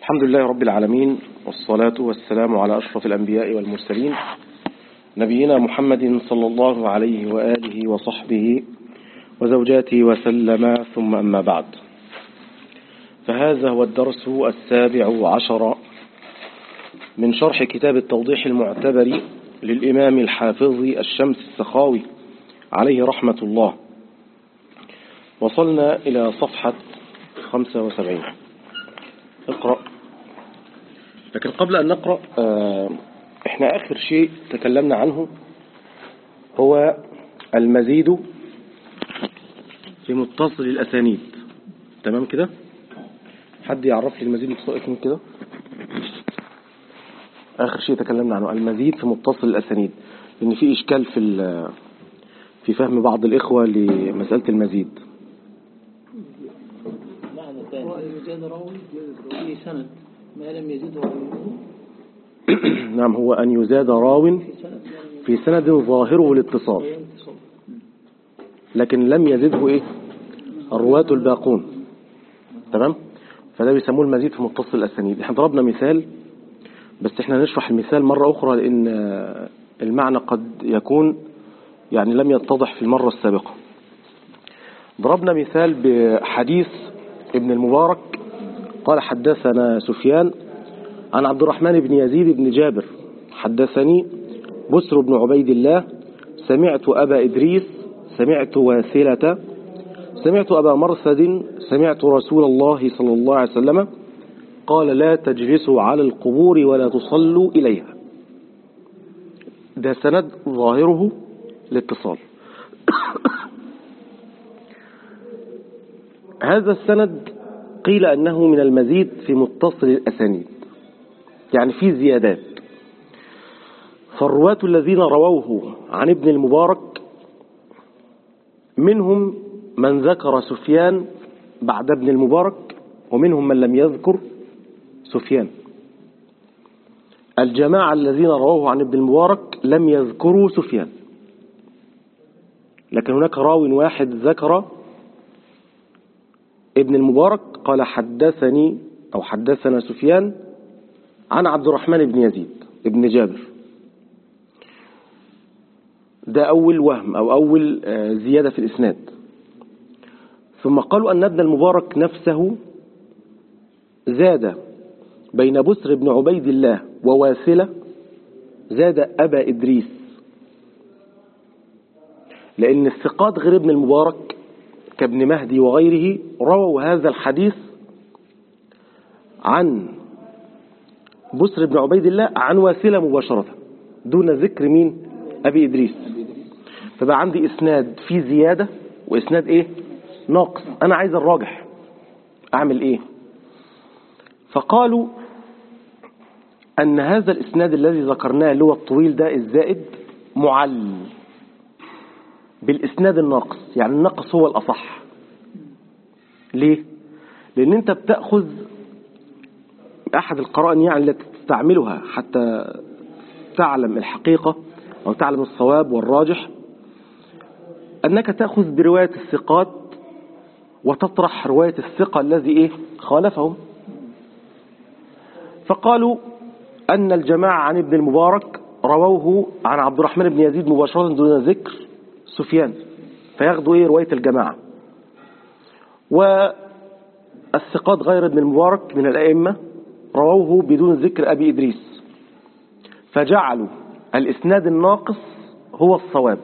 الحمد لله رب العالمين والصلاة والسلام على أشرف الأنبياء والمرسلين نبينا محمد صلى الله عليه وآله وصحبه وزوجاته وسلم ثم أما بعد فهذا هو الدرس السابع عشر من شرح كتاب التوضيح المعتبر للإمام الحافظ الشمس السخاوي عليه رحمة الله وصلنا إلى صفحة 75 اقرأ لكن قبل أن نقرأ احنا آخر شيء تكلمنا عنه هو المزيد في متصل الأسانيد تمام كده حد يعرف لي المزيد متصل كده آخر شيء تكلمنا عنه المزيد في متصل الأسانيد لأن في إشكال في في فهم بعض الإخوة لمسألة المزيد معنى ثاني يزاد راوي في سند ما لم يزده راوي نعم هو أن يزاد راو في سند ما لم في سند ظاهره الاتصال يزده ينتصب لكن لم يزده إيه الرواة الباقون تمام فده بيسموه المزيد في متصل الأسانيد احنا ضربنا مثال بس احنا نشرح المثال مرة أخرى لأن المعنى قد يكون يعني لم يتضح في المرة السابقة ضربنا مثال بحديث ابن المبارك قال حدثنا سفيان عن عبد الرحمن بن يزيد بن جابر حدثني بسر بن عبيد الله سمعت أبا إدريس سمعت واثلة سمعت أبا مرثد سمعت رسول الله صلى الله عليه وسلم قال لا تجلسوا على القبور ولا تصلوا إليها ده سند ظاهره الاتصال هذا السند قيل أنه من المزيد في متصل الأسانيد يعني في زيادات فالرواة الذين رووه عن ابن المبارك منهم من ذكر سفيان بعد ابن المبارك ومنهم من لم يذكر سفيان الجماعة الذين رووه عن ابن المبارك لم يذكروا سفيان لكن هناك راو واحد ذكر ابن المبارك قال حدثني أو حدثنا سفيان عن عبد الرحمن بن يزيد ابن جابر ده أول وهم أو أول آه، زيادة في الإسناد ثم قالوا أن ابن المبارك نفسه زاد بين بسر بن عبيد الله وواثلة زاد أبا إدريس لأن الثقات غير ابن المبارك كابن مهدي وغيره رووا هذا الحديث عن بسر بن عبيد الله عن واثلة مباشرة دون ذكر مين أبي إدريس فبقى عندي إسناد فيه زيادة وإسناد إيه ناقص أنا عايز الراجح أعمل إيه فقالوا أن هذا الإسناد الذي ذكرناه اللي هو الطويل ده الزائد معل بالإسناد الناقص يعني الناقص هو الأصح ليه؟ لأن أنت بتأخذ أحد القرائن يعني التي تستعملها حتى تعلم الحقيقة أو تعلم الصواب والراجح أنك تأخذ برواية الثقات وتطرح رواية الثقة الذي إيه خالفهم فقالوا أن الجماعة عن ابن المبارك رووه عن عبد الرحمن بن يزيد مباشرة دون ذكر سفيان فياخدوا إيه رواية الجماعة والثقات غير ابن المبارك من الأئمة رووه بدون ذكر أبي إدريس فجعلوا الإسناد الناقص هو الصواب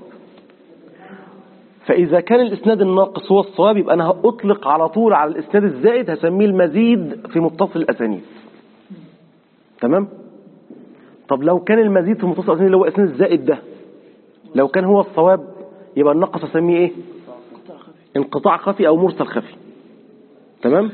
فإذا كان الإسناد الناقص هو الصواب يبقى أنا هأطلق على طول على الإسناد الزائد هسميه المزيد في متصل الأسانيد تمام طب لو كان المزيد في متصل الأسانيد اللي هو الإسناد الزائد ده لو كان هو الصواب يبقى النقص هسميه إيه انقطاع خفي أو مرسل خفي تمام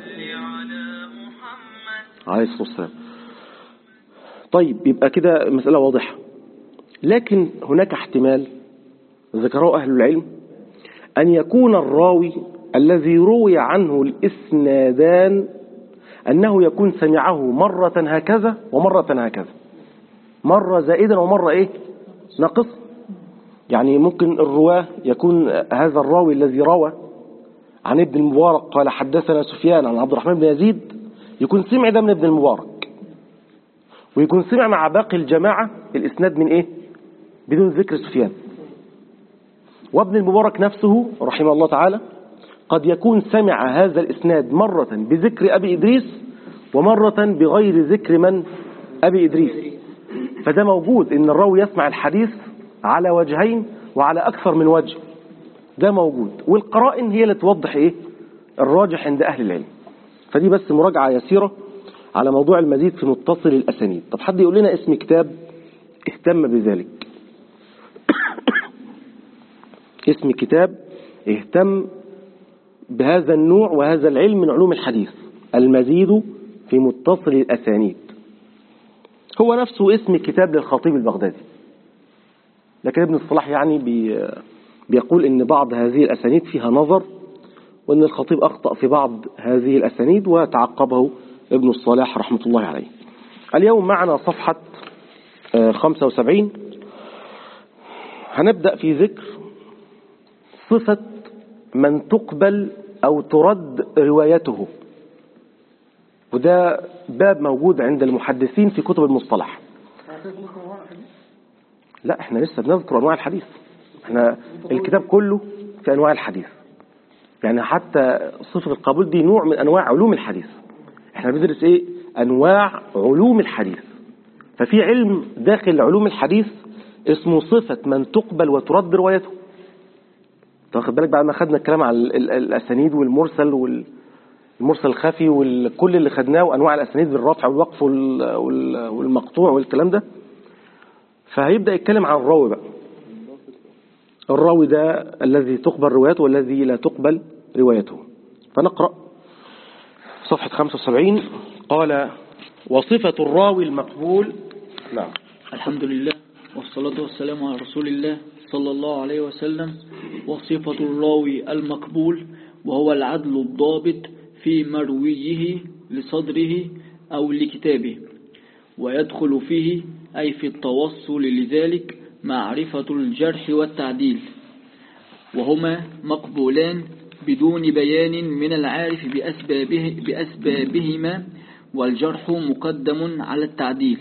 عليه الصلاة والسلام طيب يبقى كده مسألة واضحة لكن هناك احتمال ذكره أهل العلم أن يكون الراوي الذي روي عنه الإسنادان أنه يكون سمعه مرة هكذا ومرة هكذا مرة زائدا ومرة إيه ناقص يعني ممكن الرواه يكون هذا الراوي الذي روى عن ابن المبارك قال حدثنا سفيان عن عبد الرحمن بن يزيد يكون سمع ده من ابن المبارك ويكون سمع مع باقي الجماعة الإسناد من إيه بدون ذكر سفيان وابن المبارك نفسه رحمه الله تعالى قد يكون سمع هذا الإسناد مرة بذكر أبي إدريس ومرة بغير ذكر من أبي إدريس فده موجود إن الراوي يسمع الحديث على وجهين وعلى أكثر من وجه ده موجود والقرائن هي اللي توضح إيه الراجح عند أهل العلم فدي بس مراجعة يسيرة على موضوع المزيد في متصل الأسانيد طب حد يقول لنا اسم كتاب اهتم بذلك اسم كتاب اهتم بهذا النوع وهذا العلم من علوم الحديث المزيد في متصل الأسانيد هو نفسه اسم كتاب للخطيب البغدادي لكن ابن الصلاح يعني بي بيقول ان بعض هذه الأسانيد فيها نظر وان الخطيب أخطأ في بعض هذه الأسانيد وتعقبه ابن الصلاح رحمة الله عليه اليوم معنا صفحة 75 هنبدأ في ذكر صفة من تقبل أو ترد روايته وده باب موجود عند المحدثين في كتب المصطلح لا احنا لسه بنذكر أنواع الحديث احنا الكتاب كله في أنواع الحديث يعني حتى صفة القبول دي نوع من أنواع علوم الحديث احنا بندرس ايه أنواع علوم الحديث ففي علم داخل علوم الحديث اسمه صفة من تقبل وترد روايته واخد بالك بعد ما خدنا الكلام على الأسانيد والمرسل والمرسل الخفي وكل اللي خدناه وأنواع الأسانيد بالرفع والوقف والمقطوع والكلام ده فهيبدأ يتكلم عن الراوي بقى الراوي ده الذي تقبل روايته والذي لا تقبل روايته فنقرأ صفحة 75 قال وصفة الراوي المقبول نعم الحمد لله والصلاة والسلام على رسول الله صلى الله عليه وسلم وصفة الراوي المقبول وهو العدل الضابط في مرويه لصدره أو لكتابه ويدخل فيه أي في التوصل لذلك معرفة الجرح والتعديل وهما مقبولان بدون بيان من العارف بأسبابه بأسبابهما والجرح مقدم على التعديل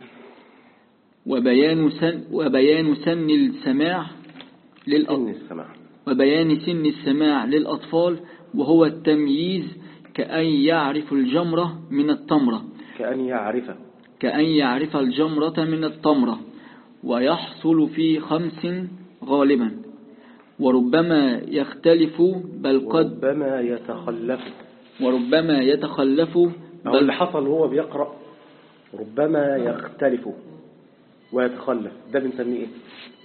وبيان سن وبيان سن السماع سن السماع وبيان سن السماع للأطفال وهو التمييز كأن يعرف الجمرة من التمرة كأن يعرف كأن يعرف الجمرة من التمرة ويحصل في خمس غالبا وربما يختلف بل قد ربما يتخلف وربما يتخلف أو اللي حصل وهو بيقرأ ربما يختلف ويتخلف ده بنسميه ايه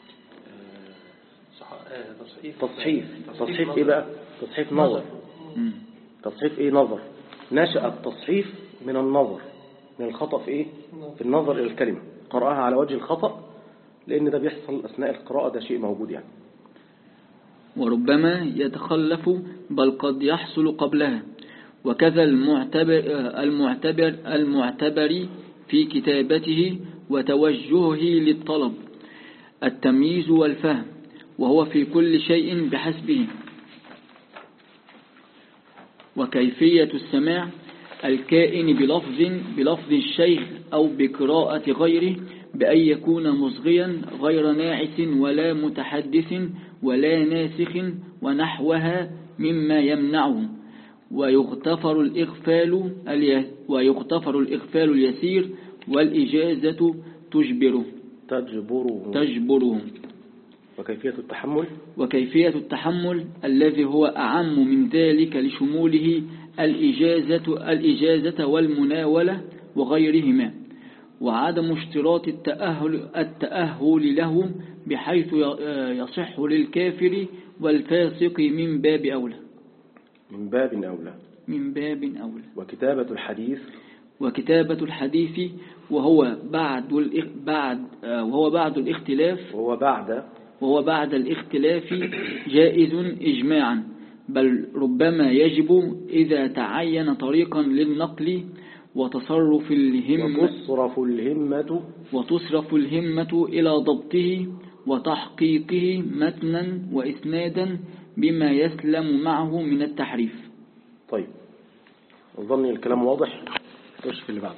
تصحيف تصحيف ايه بقى تصحيف نظر مم. تصحيف ايه نظر نشأ التصحيف من النظر من الخطأ في ايه في النظر الى الكلمة قرأها على وجه الخطأ لان ده بيحصل اثناء القراءة ده شيء موجود يعني وربما يتخلف بل قد يحصل قبلها وكذا المعتبر, المعتبر, المعتبر في كتابته وتوجهه للطلب التمييز والفهم وهو في كل شيء بحسبه وكيفية السماع الكائن بلفظ بلفظ الشيخ أو بقراءة غيره بأن يكون مصغيا غير ناعس ولا متحدث ولا ناسخ ونحوها مما يمنعه ويغتفر الإغفال الي- ويغتفر الإغفال اليسير والإجازة تجبره تجبره تجبره وكيفية التحمل وكيفية التحمل الذي هو أعم من ذلك لشموله الإجازة, الإجازة والمناولة وغيرهما وعدم اشتراط التأهل, التأهل له بحيث ي- يصح للكافر والفاسق من باب أولى من باب أولى من باب أولى وكتابة الحديث وكتابة الحديث وهو بعد الإخ- بعد آه، وهو بعد الاختلاف وهو بعد وهو بعد الاختلاف جائز إجماعا بل ربما يجب إذا تعين طريقا للنقل وتصرف الهمة وتصرف الهمة وتصرف الهمة إلى ضبطه وتحقيقه متنا وإسنادا بما يسلم معه من التحريف طيب أظن الكلام واضح خش في اللي بعده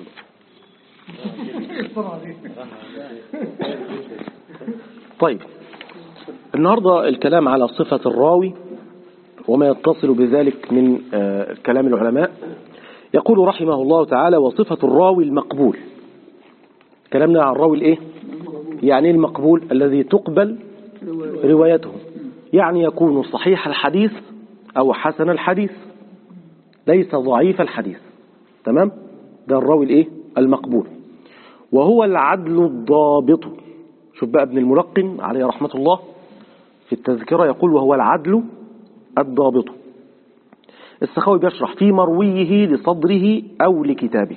طيب النهاردة الكلام على صفة الراوي وما يتصل بذلك من آه، كلام العلماء يقول رحمه الله تعالى وصفة الراوي المقبول كلامنا عن الراوي الايه يعني إيه المقبول الذي تقبل روايته يعني يكون صحيح الحديث أو حسن الحديث ليس ضعيف الحديث تمام ده الراوي الايه المقبول وهو العدل الضابط شوف بقى ابن الملقن عليه رحمة الله في التذكرة يقول وهو العدل الضابط السخاوي بيشرح في مرويه لصدره أو لكتابه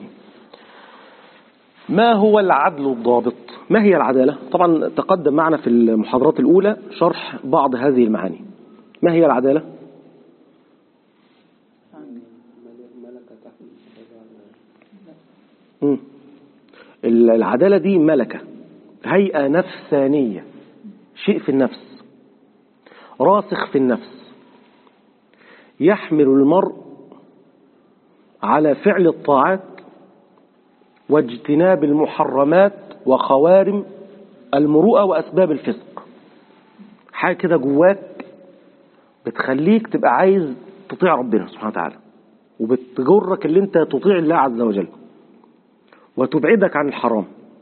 ما هو العدل الضابط ما هي العدالة طبعا تقدم معنا في المحاضرات الأولى شرح بعض هذه المعاني ما هي العدالة مم. العدالة دي ملكة هيئة نفسانية شيء في النفس راسخ في النفس يحمل المرء على فعل الطاعات واجتناب المحرمات وخوارم المروءة وأسباب الفسق حاجة كده جواك بتخليك تبقى عايز تطيع ربنا سبحانه وتعالى وبتجرك اللي انت تطيع الله عز وجل وتبعدك عن الحرام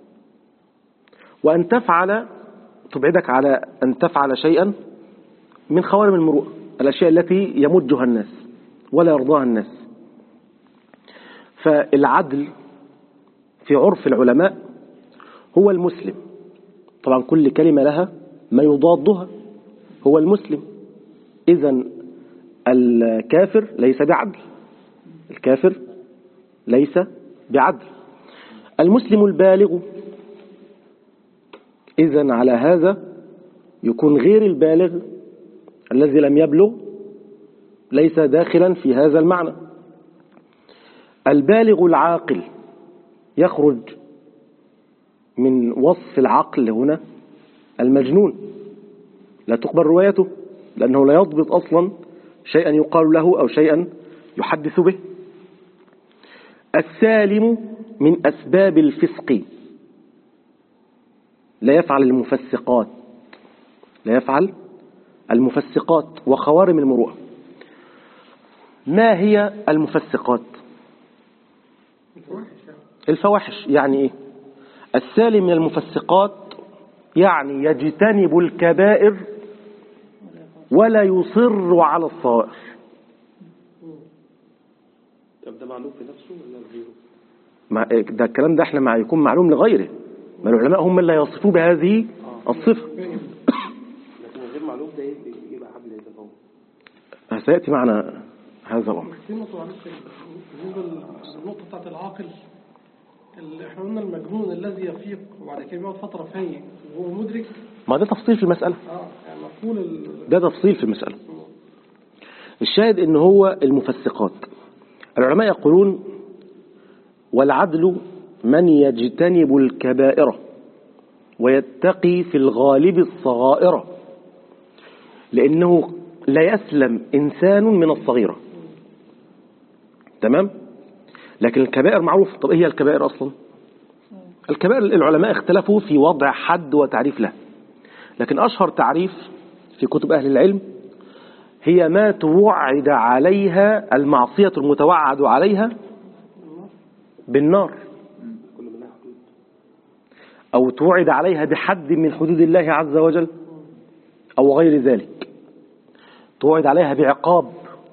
وأن تفعل تبعدك على أن تفعل شيئا من خوارم المروءة الأشياء التي يمجها الناس ولا يرضاها الناس فالعدل في عرف العلماء هو المسلم طبعا كل كلمة لها ما يضادها هو المسلم إذا الكافر ليس بعدل الكافر ليس بعدل المسلم البالغ إذا على هذا يكون غير البالغ الذي لم يبلغ ليس داخلا في هذا المعنى البالغ العاقل يخرج من وصف العقل هنا المجنون لا تقبل روايته لأنه لا يضبط أصلا شيئا يقال له أو شيئا يحدث به السالم من أسباب الفسق لا يفعل المفسقات لا يفعل المفسقات وخوارم المروءة ما هي المفسقات الفواحش يعني ايه السالم من المفسقات يعني يجتنب الكبائر ولا يصر على الصغائر طب ده معلوم في نفسه ولا غيره؟ مع ده الكلام ده احنا مع يكون معلوم لغيره ما العلماء هم اللي يصفوا بهذه الصفة لكن غير معلوم ده ايه يبقى حبل يتفاوض سيأتي معنا هذا الأمر في نقطة معلش بالنسبة للنقطة بتاعت العاقل ال- احنا قلنا المجنون الذي يفيق وبعد كده بيقعد فترة فايق وهو مدرك ما ده تفصيل في المسألة اه يعني مفهول ال- ده تفصيل في المسألة الشاهد ان هو المفسقات العلماء يقولون والعدل من يجتنب الكبائر ويتقي في الغالب الصغائر لأنه لا يسلم إنسان من الصغيرة تمام لكن الكبائر معروف طب إيه هي الكبائر أصلا الكبائر العلماء اختلفوا في وضع حد وتعريف له لكن أشهر تعريف في كتب أهل العلم هي ما توعد عليها المعصية المتوعد عليها بالنار أو توعد عليها بحد من حدود الله عز وجل أو غير ذلك توعد عليها بعقاب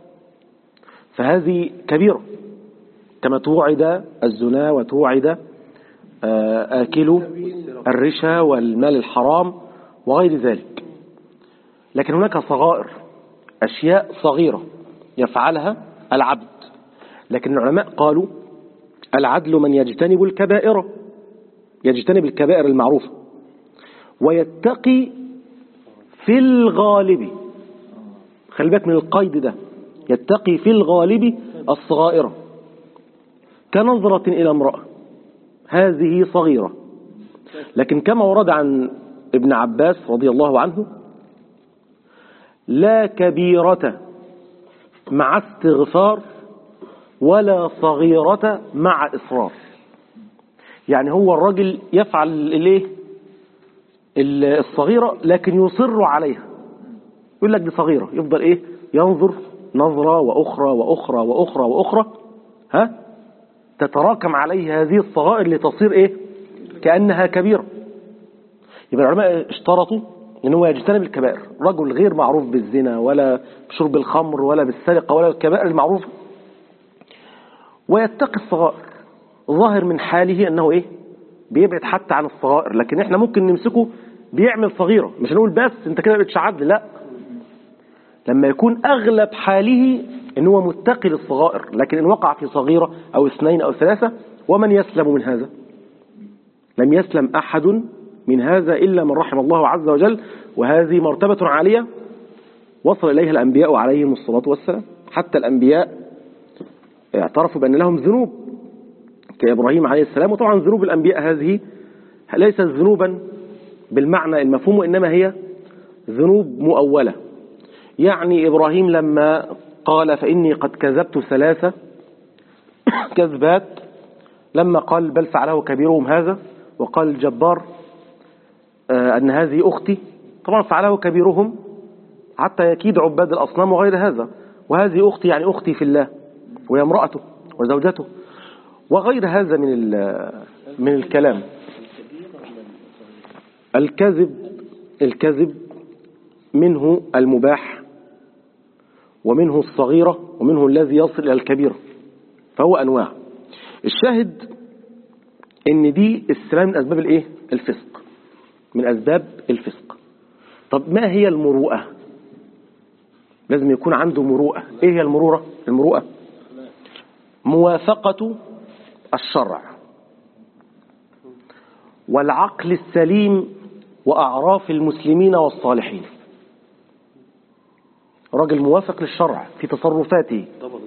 فهذه كبيرة كما توعد الزنا وتوعد آه، آكل الرشا والمال الحرام وغير ذلك لكن هناك صغائر أشياء صغيرة يفعلها العبد لكن العلماء قالوا العدل من يجتنب الكبائر يجتنب الكبائر المعروفة ويتقي في الغالب خلي بالك من القيد ده يتقي في الغالب الصغائر كنظرة إلى امرأة هذه صغيرة لكن كما ورد عن ابن عباس رضي الله عنه لا كبيرة مع استغفار ولا صغيرة مع إصرار يعني هو الراجل يفعل الايه ال- الصغيرة لكن يصر عليها يقول لك دي صغيرة يفضل ايه ينظر نظرة وأخرى وأخرى وأخرى وأخرى ها تتراكم عليه هذه الصغائر لتصير ايه كأنها كبيرة يبقى العلماء اشترطوا ان هو يجتنب الكبائر رجل غير معروف بالزنا ولا بشرب الخمر ولا بالسرقة ولا الكبائر المعروفة ويتقي الصغائر ظاهر من حاله انه ايه بيبعد حتى عن الصغائر لكن احنا ممكن نمسكه بيعمل صغيرة مش نقول بس انت كده بقتش عدل لا لما يكون اغلب حاله ان هو متقي للصغائر لكن ان وقع في صغيرة او اثنين او ثلاثة ومن يسلم من هذا لم يسلم احد من هذا الا من رحم الله عز وجل وهذه مرتبة عالية وصل اليها الانبياء عليهم الصلاة والسلام حتى الانبياء اعترفوا بان لهم ذنوب كإبراهيم عليه السلام وطبعا ذنوب الأنبياء هذه ليست ذنوبا بالمعنى المفهوم وإنما هي ذنوب مؤولة يعني إبراهيم لما قال فإني قد كذبت ثلاثة كذبات لما قال بل فعله كبيرهم هذا وقال الجبار آه، أن هذه أختي طبعا فعله كبيرهم حتى يكيد عباد الأصنام وغير هذا وهذه أختي يعني أختي في الله وهي امرأته وزوجته وغير هذا من ال- من الكلام الكذب الكذب منه المباح ومنه الصغيرة ومنه الذي يصل إلى الكبيرة فهو أنواع الشاهد ان دي السلام من أسباب الايه الفسق من أسباب الفسق طب ما هي المروءة لازم يكون عنده مروءة ايه هي المروءة المروءة موافقة الشرع والعقل السليم وأعراف المسلمين والصالحين راجل موافق للشرع في تصرفاته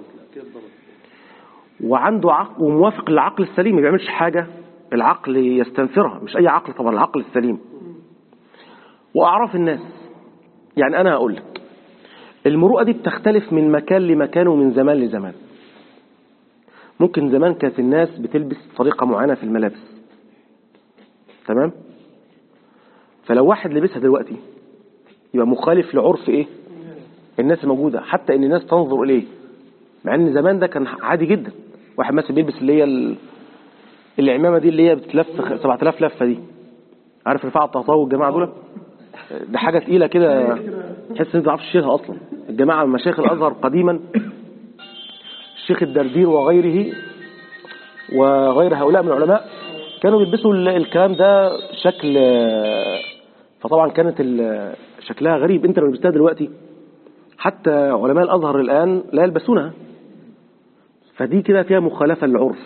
وعنده عقل وموافق للعقل السليم ما بيعملش حاجة العقل يستنفرها مش أي عقل طبعا العقل السليم وأعراف الناس يعني أنا هقول لك المروءة دي بتختلف من مكان لمكان ومن زمان لزمان ممكن زمان كانت الناس بتلبس طريقة معينة في الملابس تمام فلو واحد لبسها دلوقتي يبقى مخالف لعرف ايه الناس الموجودة حتى ان الناس تنظر اليه مع ان زمان ده كان عادي جدا واحد مثلا بيلبس اللي هي ال- العمامة دي اللي هي بتلف 7000 لفة دي عارف رفاعة الطهطاوي والجماعة دول ده حاجة تقيلة كده تحس ان انت ما تعرفش تشيلها اصلا الجماعة من مشايخ الازهر قديما الشيخ الدردير وغيره وغير هؤلاء من العلماء كانوا بيلبسوا ال- الكلام ده شكل فطبعا كانت ال- شكلها غريب انت لو لبستها دلوقتي حتى علماء الازهر الان لا يلبسونها فدي كده فيها مخالفة للعرف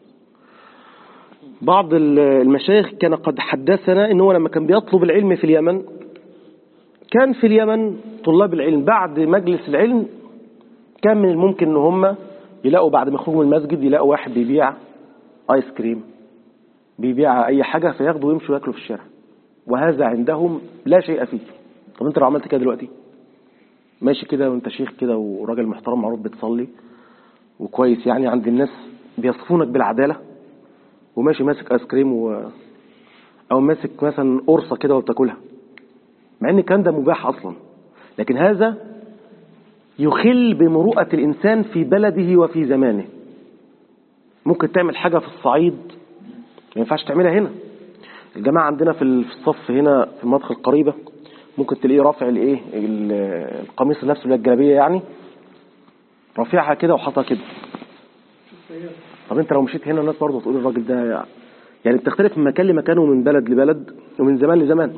بعض ال- المشايخ كان قد حدثنا ان هو لما كان بيطلب العلم في اليمن كان في اليمن طلاب العلم بعد مجلس العلم كان من الممكن ان هم يلاقوا بعد ما يخرجوا من المسجد يلاقوا واحد بيبيع ايس كريم بيبيع اي حاجة فياخدوا ويمشوا ياكلوا في الشارع وهذا عندهم لا شيء فيه طب انت لو عملت كده دلوقتي ماشي كده وانت شيخ كده وراجل محترم معروف بتصلي وكويس يعني عند الناس بيصفونك بالعدالة وماشي ماسك ايس كريم و... او ماسك مثلا قرصة كده وبتاكلها مع ان الكلام ده مباح اصلا لكن هذا يخل بمروءة الإنسان في بلده وفي زمانه ممكن تعمل حاجة في الصعيد ما ينفعش تعملها هنا الجماعة عندنا في ال- في الصف هنا في المدخل القريبة ممكن تلاقيه رافع الايه ال- القميص نفسه اللي هي الجلابية يعني رافعها كده وحاطها كده طب انت لو مشيت هنا الناس برضه تقول الراجل ده يعني بتختلف من مكان لمكان ومن بلد لبلد ومن زمان لزمان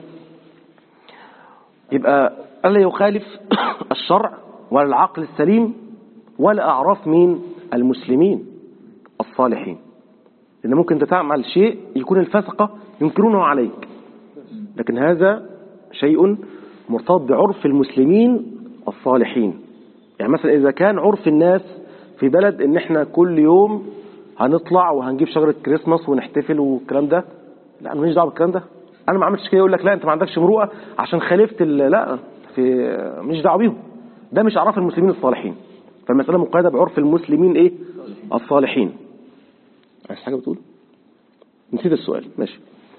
يبقى ألا يخالف الشرع ولا العقل السليم ولا أعراف مين المسلمين الصالحين لأن ممكن تتعمل شيء يكون الفسقة ينكرونه عليك لكن هذا شيء مرتبط بعرف المسلمين الصالحين يعني مثلا إذا كان عرف الناس في بلد إن إحنا كل يوم هنطلع وهنجيب شجرة كريسماس ونحتفل والكلام ده لا أنا ماليش دعوة بالكلام ده أنا ما عملتش كده يقول لك لا أنت ما عندكش مروءة عشان خالفت ال- لا في ماليش دعوة بيهم ده مش أعراف المسلمين الصالحين فالمسألة مقيدة بعرف المسلمين إيه الصالحين عايز حاجة بتقول نسيت السؤال ماشي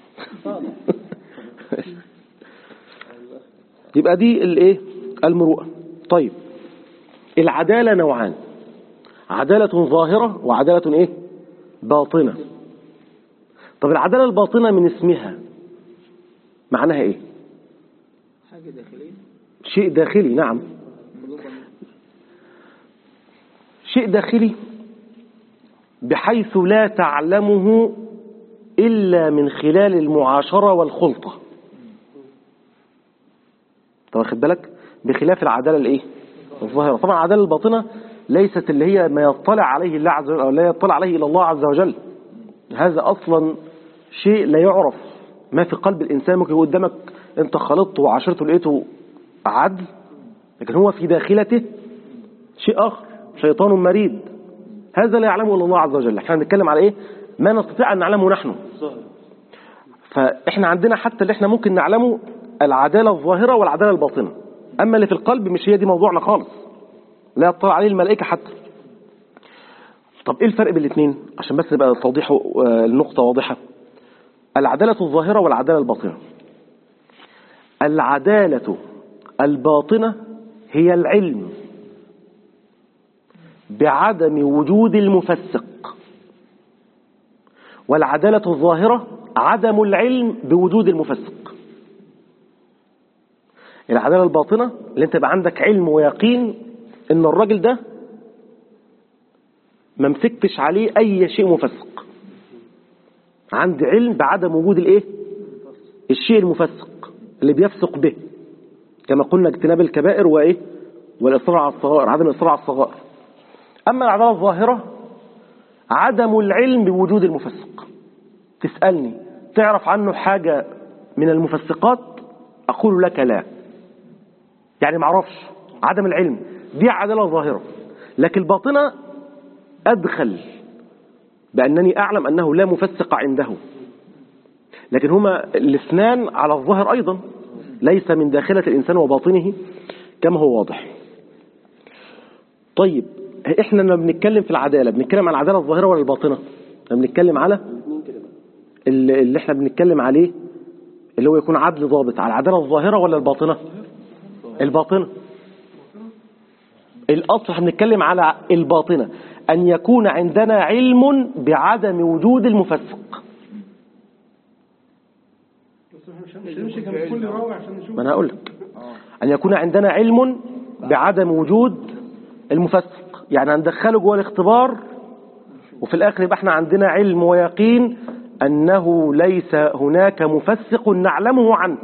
يبقى دي الايه المروءة طيب العدالة نوعان عدالة ظاهرة وعدالة ايه باطنة طب العدالة الباطنة من اسمها معناها ايه حاجة داخلية شيء داخلي نعم شيء داخلي بحيث لا تعلمه إلا من خلال المعاشرة والخلطة طب واخد بالك بخلاف العدالة الايه الظاهرة طبعا العدالة الباطنة ليست اللي هي ما يطلع عليه الله عز وجل أو لا يطلع عليه إلا الله عز وجل هذا أصلا شيء لا يعرف ما في قلب الإنسان ممكن يكون قدامك أنت خلطته وعاشرته لقيته عدل لكن هو في داخلته شيء آخر شيطان مريد هذا لا يعلمه إلا الله عز وجل احنا بنتكلم على إيه ما نستطيع أن نعلمه نحن فإحنا عندنا حتى اللي احنا ممكن نعلمه العدالة الظاهرة والعدالة الباطنة أما اللي في القلب مش هي دي موضوعنا خالص لا يطلع عليه الملائكة حتى طب ايه الفرق بين الاثنين عشان بس يبقى توضيح آه، النقطة واضحة العدالة الظاهرة والعدالة الباطنة العدالة الباطنة هي العلم بعدم وجود المفسق والعدالة الظاهرة عدم العلم بوجود المفسق العدالة الباطنة اللي انت يبقى عندك علم ويقين ان الراجل ده ما مسكتش عليه اي شيء مفسق عندي علم بعدم وجود الايه الشيء المفسق اللي بيفسق به كما قلنا اجتناب الكبائر وايه والاصرار على الصغائر عدم الاصرار على الصغائر اما العداله الظاهره عدم العلم بوجود المفسق تسالني تعرف عنه حاجه من المفسقات اقول لك لا يعني ما اعرفش عدم العلم دي عداله ظاهره لكن الباطنه ادخل بانني اعلم انه لا مفسق عنده لكن هما الاثنان على الظاهر ايضا ليس من داخله الانسان وباطنه كما هو واضح طيب احنا لما بنتكلم في العداله بنتكلم عن العداله الظاهره ولا الباطنه لما بنتكلم على اللي اللي احنا بنتكلم عليه اللي هو يكون عدل ضابط على العداله الظاهره ولا الباطنه الباطنه الاصل احنا بنتكلم على الباطنه ان يكون عندنا علم بعدم وجود المفسق بس احنا مش مش هنمشي جنب كل راوي عشان نشوف ما انا هقول لك ان يكون عندنا علم بعدم وجود المفسق يعني هندخله جوه الاختبار وفي الاخر يبقى احنا عندنا علم ويقين انه ليس هناك مفسق نعلمه عنه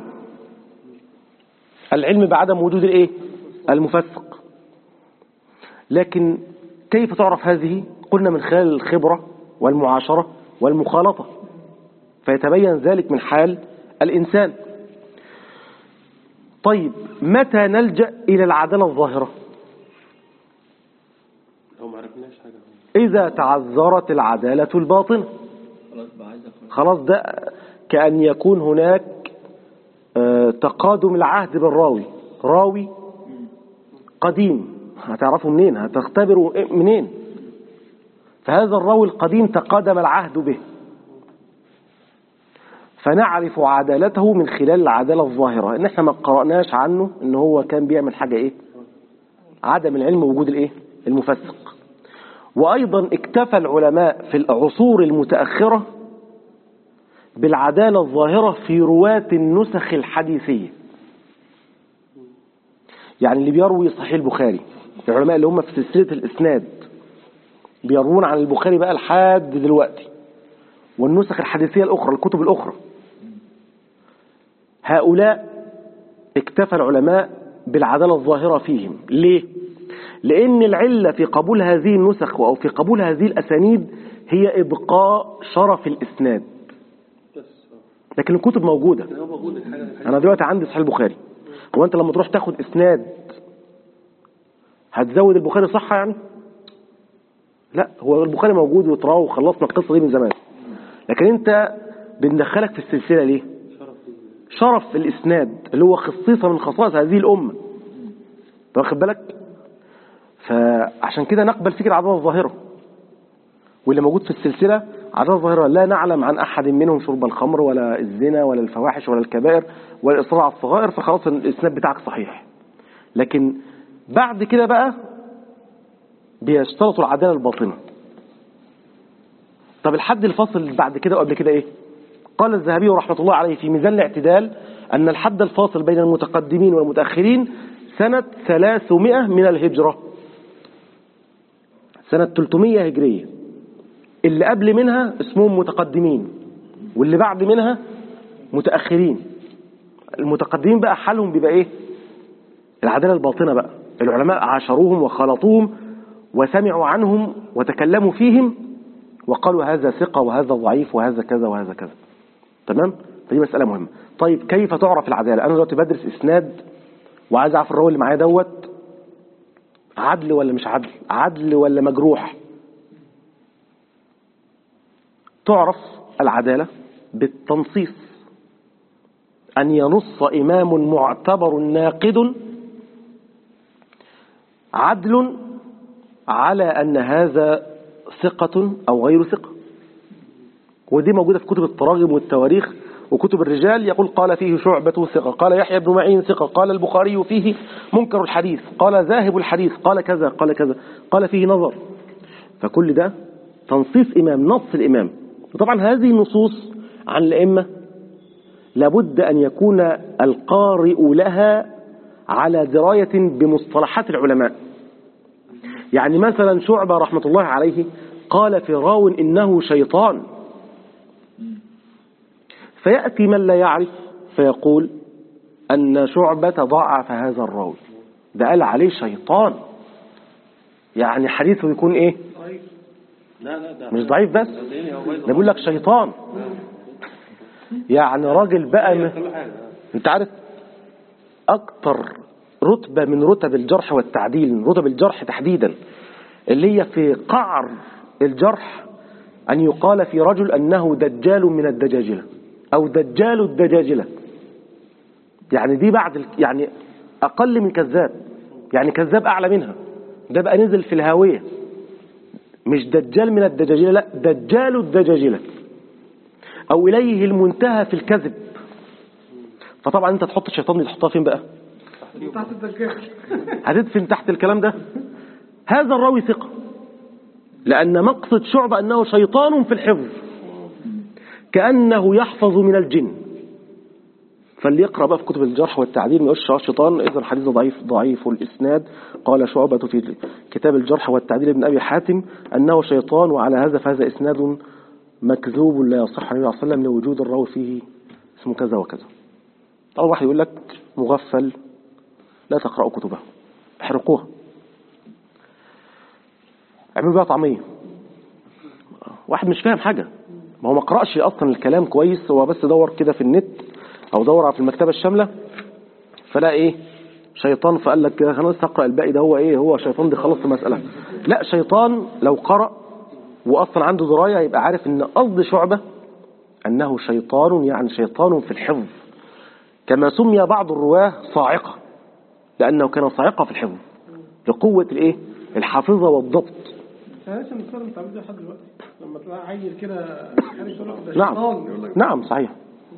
العلم بعدم وجود الايه المفسق لكن كيف تعرف هذه قلنا من خلال الخبرة والمعاشرة والمخالطة فيتبين ذلك من حال الإنسان طيب متى نلجأ إلى العدالة الظاهرة لو ما عرفناش حاجة إذا تعذرت العدالة الباطنة خلاص بقى عايز أخرج خلاص ده كأن يكون هناك آه، تقادم العهد بالراوي راوي قديم هتعرفوا منين هتختبروا إيه- منين فهذا الراوي القديم تقادم العهد به فنعرف عدالته من خلال العدالة الظاهرة ان احنا ما قرأناش عنه ان هو كان بيعمل حاجة ايه عدم العلم وجود الايه المفسق وايضا اكتفى العلماء في العصور المتأخرة بالعدالة الظاهرة في رواة النسخ الحديثية يعني اللي بيروي صحيح البخاري العلماء اللي هم في سلسلة الإسناد بيروون عن البخاري بقى لحد دلوقتي والنسخ الحديثية الأخرى الكتب الأخرى هؤلاء اكتفى العلماء بالعدالة الظاهرة فيهم ليه؟ لأن العلة في قبول هذه النسخ أو في قبول هذه الأسانيد هي إبقاء شرف الإسناد بس لكن الكتب موجودة هو موجود الحاجة انا دلوقتي عندي صحيح البخاري هو انت لما تروح تاخد اسناد هتزود البخاري صحة يعني لا هو البخاري موجود وتراوه وخلصنا القصة دي من زمان لكن انت بندخلك في السلسلة ليه شرف الاسناد اللي هو خصيصة من خصائص هذه الامة أنت واخد بالك فعشان كده نقبل فكرة العدالة الظاهرة واللي موجود في السلسلة عدالة الظاهرة لا نعلم عن أحد منهم شرب الخمر ولا الزنا ولا الفواحش ولا الكبائر ولا الإصرار على الصغائر فخلاص الإسناد بتاعك صحيح لكن بعد كده بقى بيشترطوا العدالة الباطنة طب الحد الفاصل بعد كده وقبل كده ايه قال الذهبي رحمة الله عليه في ميزان الاعتدال أن الحد الفاصل بين المتقدمين والمتأخرين سنة 300 من الهجرة سنة 300 هجرية اللي قبل منها اسمهم متقدمين واللي بعد منها متأخرين المتقدمين بقى حالهم بيبقى ايه العدالة الباطنة بقى العلماء عاشروهم وخلطوهم وسمعوا عنهم وتكلموا فيهم وقالوا هذا ثقة وهذا ضعيف وهذا كذا وهذا كذا تمام فدي مسألة مهمة طيب كيف تعرف العدالة أنا دلوقتي بدرس إسناد وعايز أعرف الراوي اللي معايا دوت عدل ولا مش عدل عدل ولا مجروح تعرف العدالة بالتنصيص أن ينص إمام معتبر ناقد عدل على أن هذا ثقة أو غير ثقة ودي موجودة في كتب التراجم والتواريخ وكتب الرجال يقول قال فيه شعبة ثقة قال يحيى بن معين ثقة قال البخاري فيه منكر الحديث قال ذاهب الحديث قال كذا قال كذا قال فيه نظر فكل ده تنصيص إمام نص الإمام وطبعا هذه النصوص عن الأئمة لابد أن يكون القارئ لها على دراية بمصطلحات العلماء يعني مثلا شعبة رحمة الله عليه قال في راو إنه شيطان فيأتي من لا يعرف فيقول أن شعبة ضعف هذا الراوي ده قال عليه شيطان يعني حديثه يكون إيه لا لا ده مش ضعيف بس صدقني هو ده بيقول لك شيطان يعني راجل بقى م... كل حاجة انت عارف اكتر رتبة من رتب الجرح والتعديل من رتب الجرح تحديدا اللي هي في قعر الجرح ان يقال في رجل انه دجال من الدجاجلة او دجال الدجاجلة يعني دي بعد ال... يعني اقل من كذاب يعني كذاب اعلى منها ده بقى نزل في الهاوية مش دجال من الدجاجلة لا دجال الدجاجلة او اليه المنتهى في الكذب فطبعا انت تحط الشيطان دي تحطها فين بقى تحت الدجال هتدفن تحت الكلام ده هذا الراوي ثقة لأن مقصد شعبة أنه شيطان في الحفظ كأنه يحفظ من الجن فاللي يقرأ بقى في كتب الجرح والتعديل ما يقولش آه شيطان إذا الحديث ضعيف ضعيف الإسناد قال شعبة في كتاب الجرح والتعديل ابن أبي حاتم أنه شيطان وعلى هذا فهذا إسناد مكذوب لا يصح عن النبي صلى الله عليه وسلم لوجود الراوي فيه اسمه كذا وكذا طبعا واحد يقول لك مغفل لا تقرأوا كتبه احرقوها اعملوا بقى طعمية واحد مش فاهم حاجة ما هو ما قرأش أصلا الكلام كويس هو بس دور كده في النت أو دور في المكتبة الشاملة فلا إيه شيطان فقال لك كده خلاص تقرأ الباقي ده هو إيه هو شيطان دي خلص المسألة لا شيطان لو قرأ وأصلا عنده دراية يبقى عارف إن قصد شعبة أنه شيطان يعني شيطان في الحفظ كما سمي بعض الرواه صاعقة لأنه كان صاعقة في الحفظ لقوة الإيه الحافظة والضبط احنا لسه بنستخدم التعبير ده لحد دلوقتي لما تلاقي عيل كده خارج يقول لك ده نعم شيطان يقول لك نعم صحيح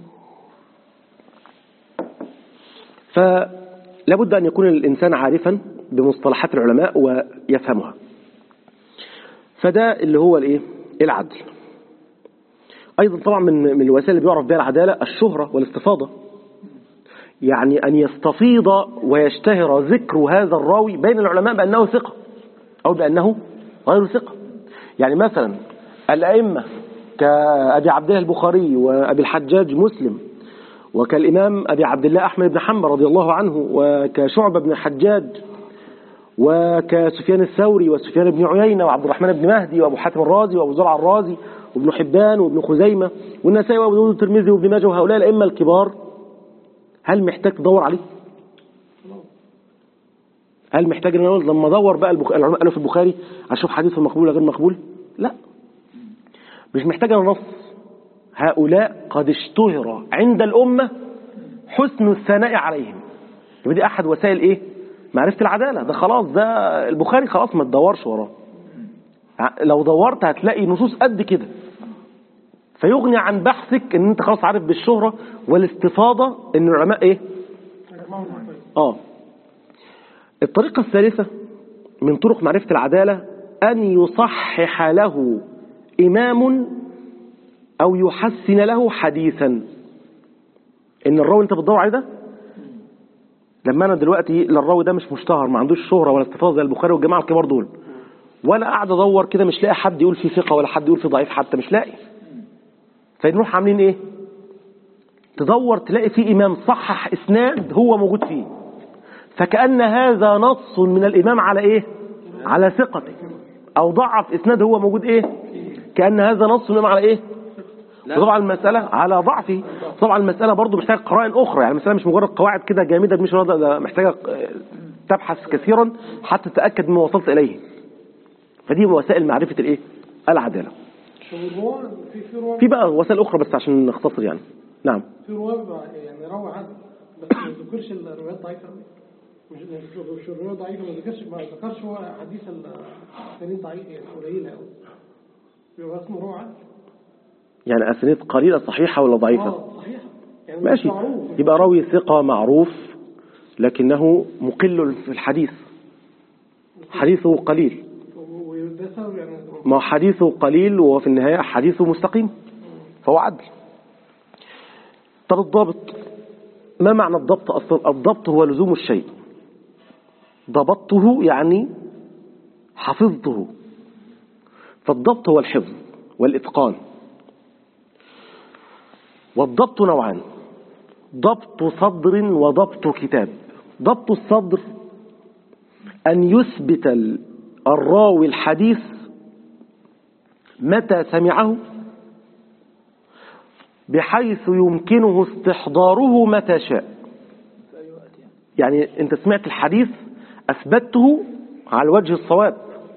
فلابد أن يكون الإنسان عارفا بمصطلحات العلماء ويفهمها فده اللي هو الايه العدل أيضا طبعا من من الوسائل اللي بيعرف بها العدالة الشهرة والاستفاضة يعني أن يستفيض ويشتهر ذكر هذا الراوي بين العلماء بأنه ثقة أو بأنه غير ثقة يعني مثلا الأئمة كأبي عبد الله البخاري وأبي الحجاج مسلم وكالإمام أبي عبد الله أحمد بن حنبل رضي الله عنه وكشعبة بن الحجاج وكسفيان الثوري وسفيان بن عيينة وعبد الرحمن بن مهدي وأبو حاتم الرازي وأبو زرع الرازي وابن حبان وابن خزيمة والنسائي وأبو داود الترمذي وابن ماجه وهؤلاء الأئمة الكبار هل محتاج تدور عليه؟ هل محتاج ان اقول لما ادور بقى البخ... العلماء قالوا في البخاري اشوف حديثه مقبول ولا غير مقبول؟ لا مش محتاج انا نص هؤلاء قد اشتهر عند الامه حسن الثناء عليهم يبقى دي احد وسائل ايه؟ معرفة العدالة ده خلاص ده البخاري خلاص ما تدورش وراه ع- لو دورت هتلاقي نصوص قد كده فيغني عن بحثك ان انت خلاص عارف بالشهرة والاستفاضة ان العلماء ايه يجمعوا المحفظ. اه الطريقة الثالثة من طرق معرفة العدالة أن يصحح له إمام أو يحسن له حديثا إن الراوي أنت بتدور عليه ده لما أنا دلوقتي لا الراوي ده مش مشتهر ما عندوش شهرة ولا استفاضة زي البخاري والجماعة الكبار دول ولا قاعد أدور كده مش لاقي حد يقول فيه ثقة ولا حد يقول فيه ضعيف حتى مش لاقي فنروح عاملين إيه تدور تلاقي فيه إمام صحح إسناد هو موجود فيه فكأن هذا نص من الإمام على إيه على ثقته أو ضعف إسناد هو موجود إيه كأن هذا نص من الإمام على إيه وطبعا المسألة على ضعفه طبعا المسألة برضو محتاجة قرائن أخرى يعني المسألة مش مجرد قواعد كده جامدة مش ده ده محتاجة آه، تبحث كثيرا حتى تتأكد مما وصلت إليه فدي وسائل معرفة الإيه العدالة شو الرواة في في رواة في بقى وسائل أخرى بس عشان نختصر يعني نعم في رواة بقى يعني روى عدل بس ما ذكرش الروايات ضعيفة أوي. مش مش الرواية ضعيفة ما ذكرش ما ذكرش هو حديث السنين ضعيف يعني قليلة أوي يبقى اسمه روى عدل يعني أسانيد قليلة صحيحة ولا ضعيفة اه صحيح يعني مش ماشي معروف يبقى راوي ثقة معروف لكنه مقل في الحديث حديثه قليل وده سبب يعني ما هو حديثه قليل وفي النهاية حديثه مستقيم فهو عدل طب الضابط ما معنى الضبط أصلا الضبط هو لزوم الشيء ضبطته يعني حفظته فالضبط هو الحفظ والإتقان والضبط نوعان ضبط صدر وضبط كتاب ضبط الصدر أن يثبت ال- الراوي الحديث متى سمعه بحيث يمكنه استحضاره متى شاء في أي وقت يعني يعني انت سمعت الحديث اثبته على الوجه الصواب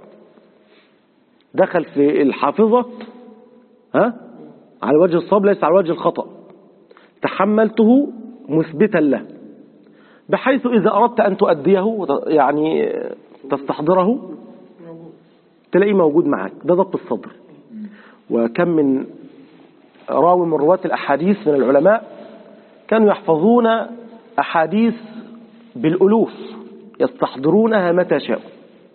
دخل في الحافظة ها على وجه الصواب ليس على وجه الخطأ تحملته مثبتا له بحيث إذا أردت أن تؤديه وت- يعني تستحضره تلاقيه موجود معك ده ضبط الصدر وكم من راوي من رواة الأحاديث من العلماء كانوا يحفظون أحاديث بالألوف يستحضرونها متى شاءوا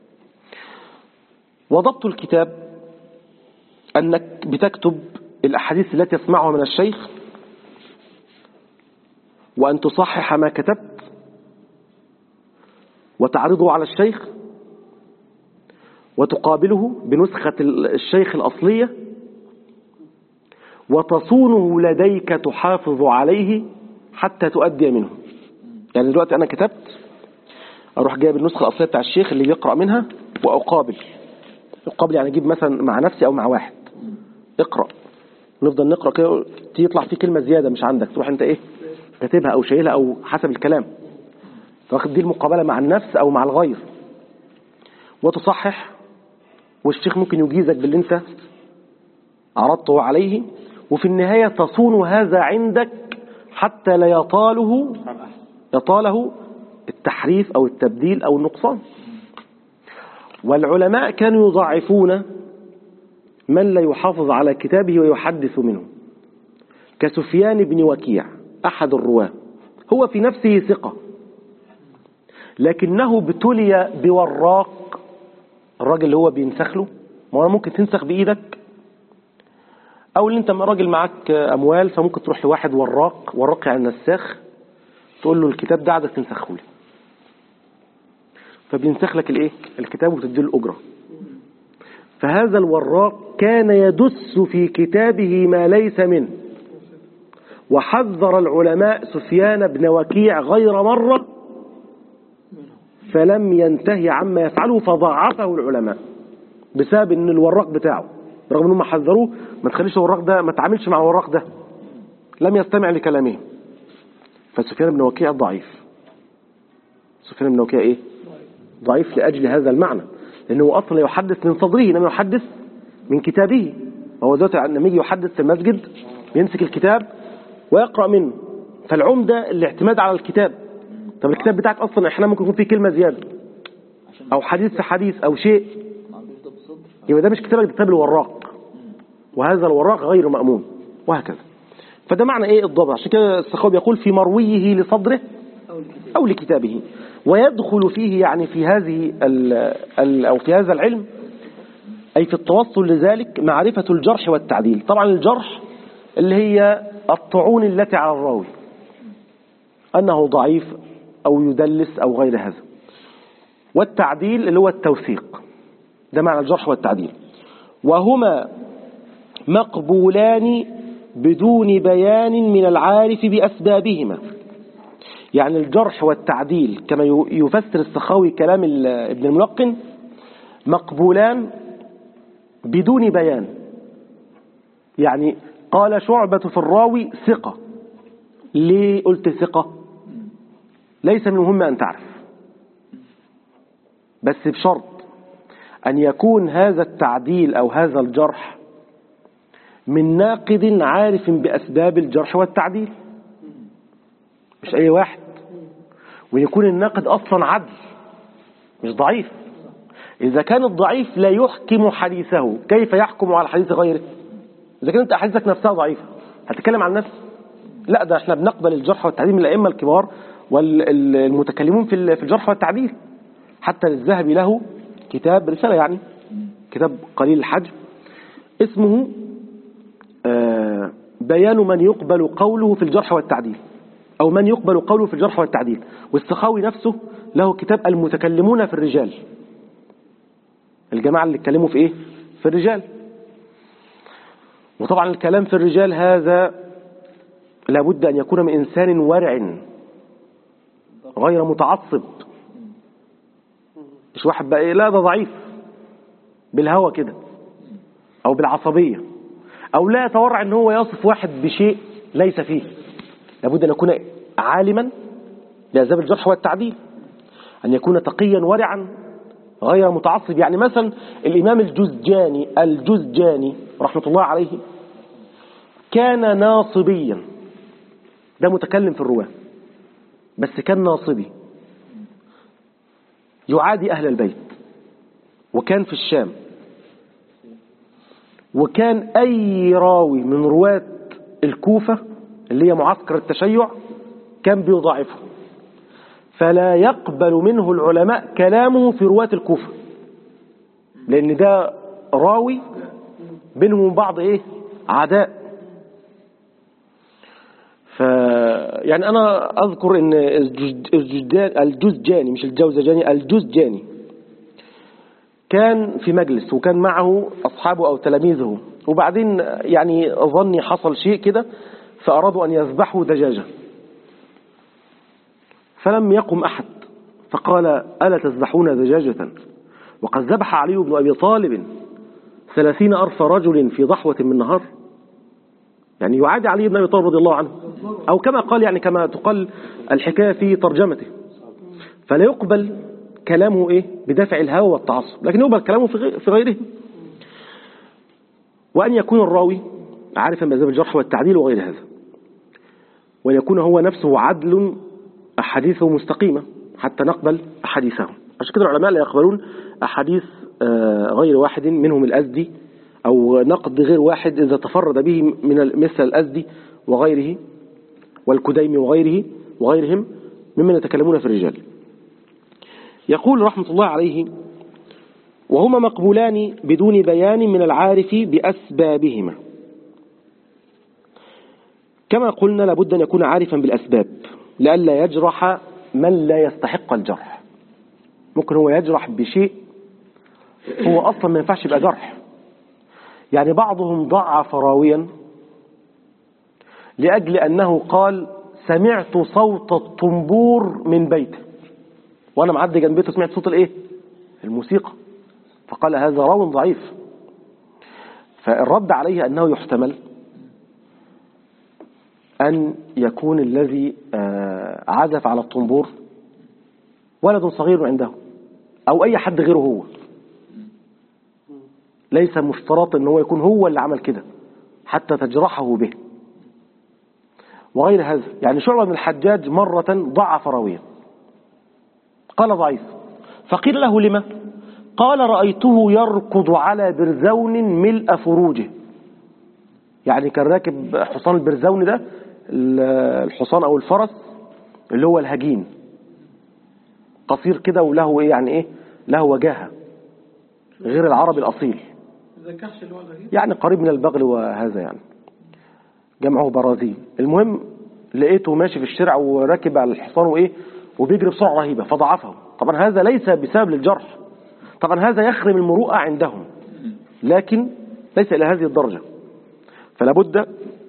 وضبط الكتاب أنك بتكتب الأحاديث التي تسمعها من الشيخ وأن تصحح ما كتبت وتعرضه على الشيخ وتقابله بنسخة الشيخ الأصلية وتصونه لديك تحافظ عليه حتى تؤدي منه يعني دلوقتي أنا كتبت أروح جايب النسخة الأصلية بتاع الشيخ اللي بيقرأ منها وأقابل أقابل يعني أجيب مثلا مع نفسي أو مع واحد اقرأ نفضل نقرأ كده تيجي يطلع فيه كلمة زيادة مش عندك تروح أنت إيه كاتبها أو شايلها أو حسب الكلام واخد دي المقابلة مع النفس أو مع الغير وتصحح والشيخ ممكن يجيزك باللي انت عرضته عليه وفي النهاية تصون هذا عندك حتى لا يطاله يطاله التحريف أو التبديل أو النقصان والعلماء كانوا يضعفون من لا يحافظ على كتابه ويحدث منه كسفيان بن وكيع أحد الرواة هو في نفسه ثقة لكنه ابتلي بوراق الراجل اللي هو بينسخ له ما هو ممكن تنسخ بإيدك أو اللي أنت راجل معاك أموال فممكن تروح لواحد وراق وراق يعني نساخ تقول له الكتاب ده عايزك تنسخه لي فبينسخ لك الايه الكتاب وتدي له الأجرة فهذا الوراق كان يدس في كتابه ما ليس منه وحذر العلماء سفيان بن وكيع غير مرة فلم ينتهي عما يفعله فضعفه العلماء بسبب ان الوراق بتاعه رغم انهم حذروه ما تخليش الوراق ده ما تعاملش مع الوراق ده لم يستمع لكلامه فسفيان بن وكيع ضعيف سفيان بن وكيع ايه ضعيف لأجل هذا المعنى لأنه أصلا يحدث من صدره إنما يحدث من كتابه هو دلوقتي لما يجي يحدث في المسجد بيمسك الكتاب ويقرأ منه فالعمدة الاعتماد على الكتاب طب الكتاب بتاعك اصلا احنا ممكن يكون فيه كلمه زياده عشان او حديث في حديث او شيء ما عندوش ضبط صدر يبقى ده مش كتابك ده كتاب الوراق وهذا الوراق غير مأمون وهكذا فده معنى ايه الضبط عشان كده السخاوي يقول في مرويه لصدره أو الكتاب أو لكتابه ويدخل فيه يعني في هذه ال ال أو في هذا العلم أي في التوصل لذلك معرفة الجرح والتعديل طبعا الجرح اللي هي الطعون التي على الراوي أنه ضعيف أو يدلس أو غير هذا والتعديل اللي هو التوثيق ده معنى الجرح والتعديل وهما مقبولان بدون بيان من العارف بأسبابهما يعني الجرح والتعديل كما ي- يفسر السخاوي كلام ال- ابن الملقن مقبولان بدون بيان يعني قال شعبة في الراوي ثقة ليه قلت ثقة ليس من المهم أن تعرف بس بشرط أن يكون هذا التعديل أو هذا الجرح من ناقد عارف بأسباب الجرح والتعديل مش أي واحد ويكون الناقد أصلا عدل مش ضعيف إذا كان الضعيف لا يحكم حديثه كيف يحكم على حديث غيره إذا كانت أحاديثك نفسها ضعيفة هتتكلم عن نفسك لا ده احنا بنقبل الجرح والتعديل من الأئمة الكبار والمتكلمون في ال- في الجرح والتعديل حتى الذهبي له كتاب رسالة يعني كتاب قليل الحجم اسمه آه، بيان من يقبل قوله في الجرح والتعديل أو من يقبل قوله في الجرح والتعديل والسخاوي نفسه له كتاب المتكلمون في الرجال الجماعة اللي اتكلموا في إيه؟ في الرجال وطبعا الكلام في الرجال هذا لابد أن يكون من إنسان ورع غير متعصب مش واحد بقى إيه لا ده ضعيف بالهوى كده أو بالعصبية أو لا يتورع أن هو يصف واحد بشيء ليس فيه لابد أن يكون عالما بأسباب الجرح والتعديل أن يكون تقيا ورعا غير متعصب يعني مثلا الإمام الجزجاني الجزجاني رحمة الله عليه كان ناصبيا ده متكلم في الرواة بس كان ناصبي يعادي أهل البيت وكان في الشام وكان أي راوي من رواة الكوفة اللي هي معسكر التشيع كان بيضاعفه فلا يقبل منه العلماء كلامه في رواة الكوفة لأن ده راوي بينهم وبين بعض إيه عداء ف يعني أنا أذكر إن الجز- الجزجان- الجزجاني مش الجوزجاني الجزجاني كان في مجلس وكان معه أصحابه أو تلاميذه وبعدين يعني ظني حصل شيء كده فأرادوا أن يذبحوا دجاجة فلم يقم أحد فقال ألا تذبحون دجاجة وقد ذبح علي بن أبي طالب ثلاثين أرف رجل في ضحوة من نهار يعني يعادي علي بن أبي طالب رضي الله عنه أو كما قال يعني كما تقال الحكاية في ترجمته فلا يقبل كلامه إيه بدافع الهوى والتعصب لكن يقبل كلامه في غي- في غيره وأن يكون الراوي عارفا بأسباب الجرح والتعديل وغير هذا وأن يكون هو نفسه عدل أحاديثه مستقيمة حتى نقبل أحاديثه عشان كده العلماء لا يقبلون أحاديث آه، غير واحد منهم الأزدي أو نقد غير واحد إذا تفرد به من ال- مثل الأزدي وغيره والكديمي وغيره وغيرهم ممن يتكلمون في الرجال يقول رحمة الله عليه وهما مقبولان بدون بيان من العارف بأسبابهما كما قلنا لابد أن يكون عارفا بالأسباب لئلا يجرح من لا يستحق الجرح ممكن هو يجرح بشيء هو أصلا ما ينفعش يبقى جرح يعني بعضهم ضعف راويا لأجل أنه قال سمعت صوت الطنبور من بيته وأنا معدي جنب بيته سمعت صوت الإيه الموسيقى فقال هذا راو ضعيف فالرد عليه أنه يحتمل أن يكون الذي آه، عزف على الطنبور ولد صغير عنده أو أي حد غيره هو ليس مشترط أن هو يكون هو اللي عمل كده حتى تجرحه به وغير هذا يعني شعبة بن الحجاج مرة ضعف راويا قال ضعيف فقيل له لما قال رأيته يركض على برزون ملء فروجه يعني كان راكب حصان البرزون ده الحصان أو الفرس اللي هو الهجين قصير كده وله إيه يعني إيه له وجاهة غير العربي الأصيل زي الكحش اللي هو الغريب يعني قريب من البغل وهذا يعني جمعه برازيل المهم لقيته ماشي في الشارع وراكب على الحصان وايه وبيجري بسرعه رهيبه فضعفه طبعا هذا ليس بسبب للجرح طبعا هذا يخرم المروءه عندهم لكن ليس الى هذه الدرجه فلا بد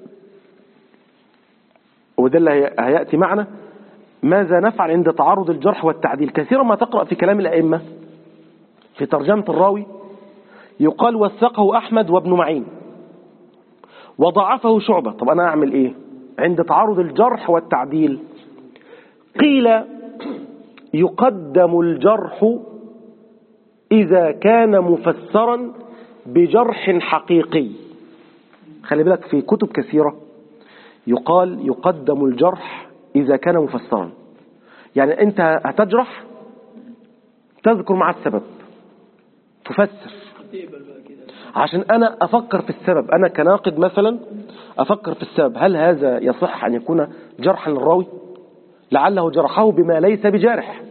وده اللي هي- هياتي معنا ماذا نفعل عند تعارض الجرح والتعديل كثيرا ما تقرا في كلام الائمه في ترجمه الراوي يقال وثقه أحمد وابن معين وضعفه شعبة طب أنا أعمل إيه عند تعارض الجرح والتعديل قيل يقدم الجرح إذا كان مفسرا بجرح حقيقي خلي بالك في كتب كثيرة يقال يقدم الجرح إذا كان مفسرا يعني أنت هتجرح تذكر مع السبب تفسر عشان أنا أفكر في السبب أنا كناقد مثلا أفكر في السبب هل هذا يصح أن يكون جرحا للراوي لعله جرحه بما ليس بجارح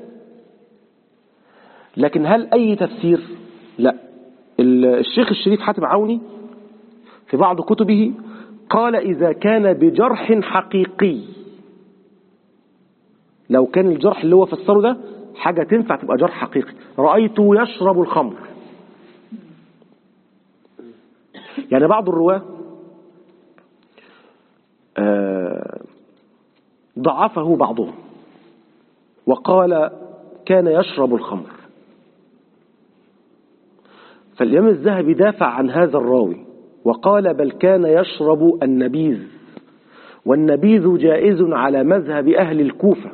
لكن هل أي تفسير لا ال- الشيخ الشريف حاتم عوني في بعض كتبه قال إذا كان بجرح حقيقي لو كان الجرح اللي هو فسره ده حاجة تنفع تبقى جرح حقيقي رأيته يشرب الخمر يعني بعض الرواة آه، ضعفه بعضهم وقال كان يشرب الخمر فالإمام الذهبي دافع عن هذا الراوي وقال بل كان يشرب النبيذ والنبيذ جائز على مذهب أهل الكوفة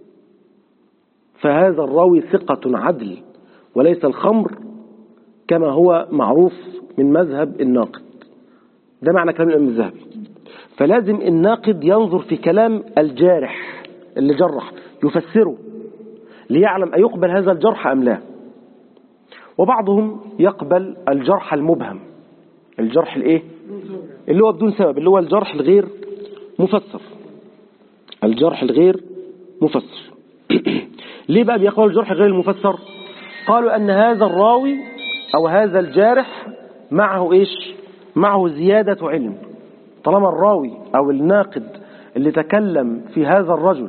فهذا الراوي ثقة عدل وليس الخمر كما هو معروف من مذهب الناقد ده معنى كلام الإمام الذهبي فلازم الناقد ينظر في كلام الجارح اللي جرح يفسره ليعلم أيقبل هذا الجرح أم لا وبعضهم يقبل الجرح المبهم الجرح الايه اللي هو بدون سبب اللي هو الجرح الغير مفسر الجرح الغير مفسر ليه بقى بيقبلوا الجرح غير المفسر قالوا أن هذا الراوي أو هذا الجارح معه إيش معه زيادة علم طالما الراوي أو الناقد اللي تكلم في هذا الرجل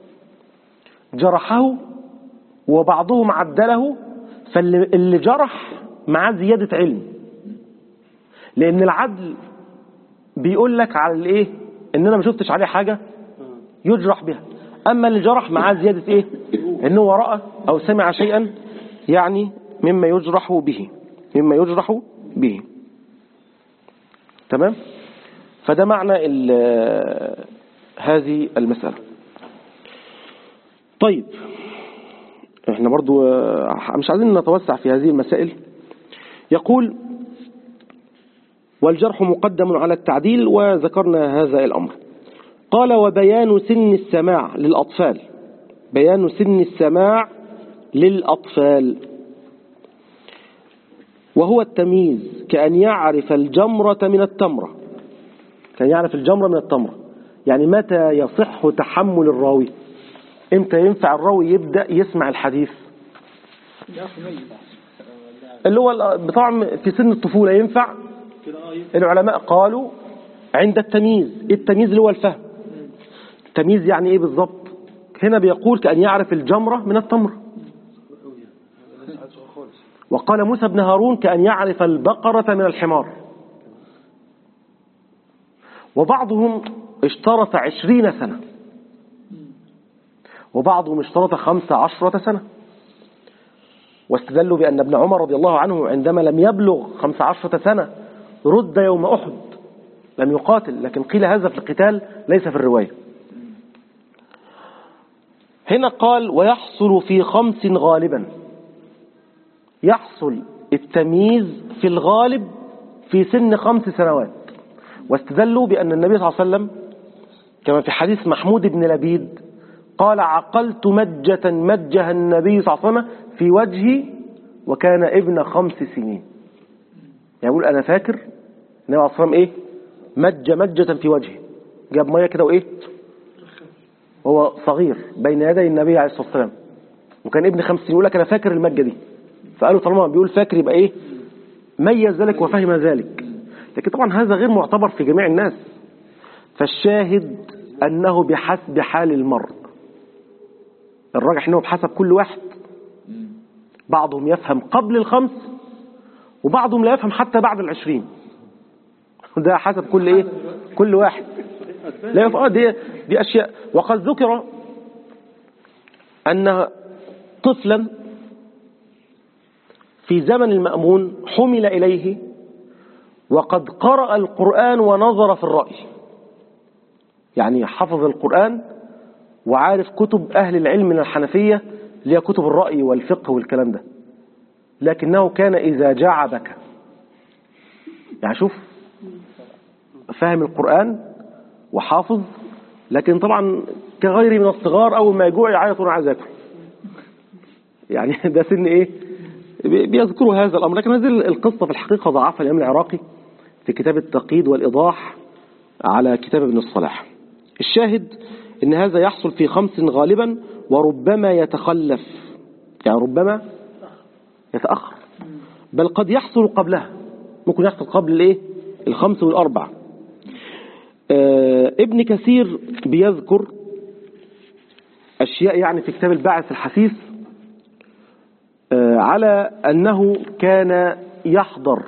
جرحه وبعضهم عدله فاللي جرح معاه زيادة علم لأن العدل بيقول لك على الإيه إن أنا ما شفتش عليه حاجة يجرح بها أما اللي جرح معاه زيادة إيه إنه رأى أو سمع شيئا يعني مما يجرح به مما يجرح به تمام فده معنى ال- هذه المسألة طيب احنا برضو آه، مش عايزين نتوسع في هذه المسائل يقول والجرح مقدم على التعديل وذكرنا هذا الأمر قال وبيان سن السماع للأطفال بيان سن السماع للأطفال وهو التمييز كأن يعرف الجمرة من التمرة كأن يعرف الجمرة من التمرة يعني متى يصح تحمل الراوي امتى ينفع الراوي يبدأ يسمع الحديث اللي هو طبعا في سن الطفولة ينفع العلماء قالوا عند التمييز التمييز اللي هو الفهم التمييز يعني ايه بالظبط هنا بيقول كأن يعرف الجمرة من التمر وقال موسى بن هارون كأن يعرف البقرة من الحمار وبعضهم اشترط عشرين سنة وبعضهم اشترط خمس عشرة سنة واستدلوا بأن ابن عمر رضي الله عنه عندما لم يبلغ خمس عشرة سنة رد يوم أحد لم يقاتل لكن قيل هذا في القتال ليس في الرواية هنا قال ويحصل في خمس غالبا يحصل التمييز في الغالب في سن خمس سنوات واستدلوا بأن النبي صلى الله عليه وسلم كما في حديث محمود بن لبيد قال عقلت مجة مجها النبي صلى الله عليه وسلم في وجهي وكان ابن خمس سنين يعني يقول أنا فاكر النبي عليه الصلاة والسلام إيه مج مجة في وجهه جاب مية كده وإيه هو صغير بين يدي النبي عليه الصلاة والسلام وكان ابن خمس سنين يقول لك أنا فاكر المجة دي فقالوا طالما بيقول فاكر يبقى إيه ميز ذلك وفهم ذلك لكن طبعا هذا غير معتبر في جميع الناس فالشاهد أنه بحسب حال المرء الراجح أنه بحسب كل واحد بعضهم يفهم قبل الخمس وبعضهم لا يفهم حتى بعد العشرين ده حسب كل ايه كل واحد لا يفهم آه دي, دي أشياء وقد ذكر أن طفلا في زمن المأمون حمل إليه وقد قرأ القرآن ونظر في الرأي يعني حفظ القرآن وعارف كتب أهل العلم من الحنفية اللي هي كتب الرأي والفقه والكلام ده لكنه كان إذا جاع بكى يعني شوف فاهم القرآن وحافظ لكن طبعا كغيره من الصغار أول ما يجوع يعيط وأنا عايز آكل يعني ده سن إيه بيذكروا هذا الأمر لكن هذه القصة في الحقيقة ضعفها الإمام العراقي في كتاب التقييد والإيضاح على كتاب ابن الصلاح الشاهد ان هذا يحصل في خمس غالبا وربما يتخلف يعني ربما يتأخر بل قد يحصل قبلها ممكن يحصل قبل الايه الخمس والاربع آه ابن كثير بيذكر اشياء يعني في كتاب الباعث الحثيث آه على انه كان يحضر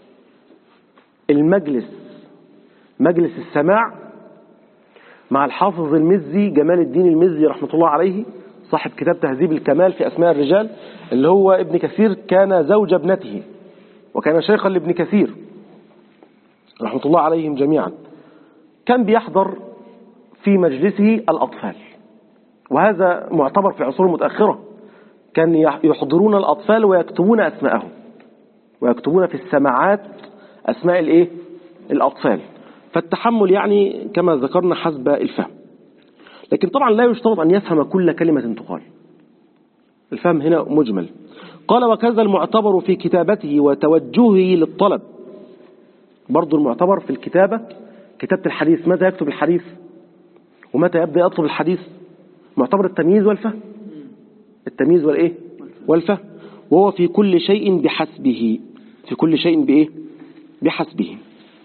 المجلس مجلس السماع مع الحافظ المزي جمال الدين المزي رحمة الله عليه صاحب كتاب تهذيب الكمال في أسماء الرجال اللي هو ابن كثير كان زوج ابنته وكان شيخا لابن كثير رحمة الله عليهم جميعا كان بيحضر في مجلسه الأطفال وهذا معتبر في العصور المتأخرة كان يحضرون الأطفال ويكتبون أسماءهم ويكتبون في السماعات أسماء الإيه؟ الأطفال فالتحمل يعني كما ذكرنا حسب الفهم لكن طبعا لا يشترط أن يفهم كل كلمة تقال الفهم هنا مجمل قال وكذا المعتبر في كتابته وتوجهه للطلب برضو المعتبر في الكتابة كتابة الحديث متى يكتب الحديث ومتى يبدأ يطلب الحديث معتبر التمييز والفهم التمييز والإيه والفهم وهو في كل شيء بحسبه في كل شيء بإيه بحسبه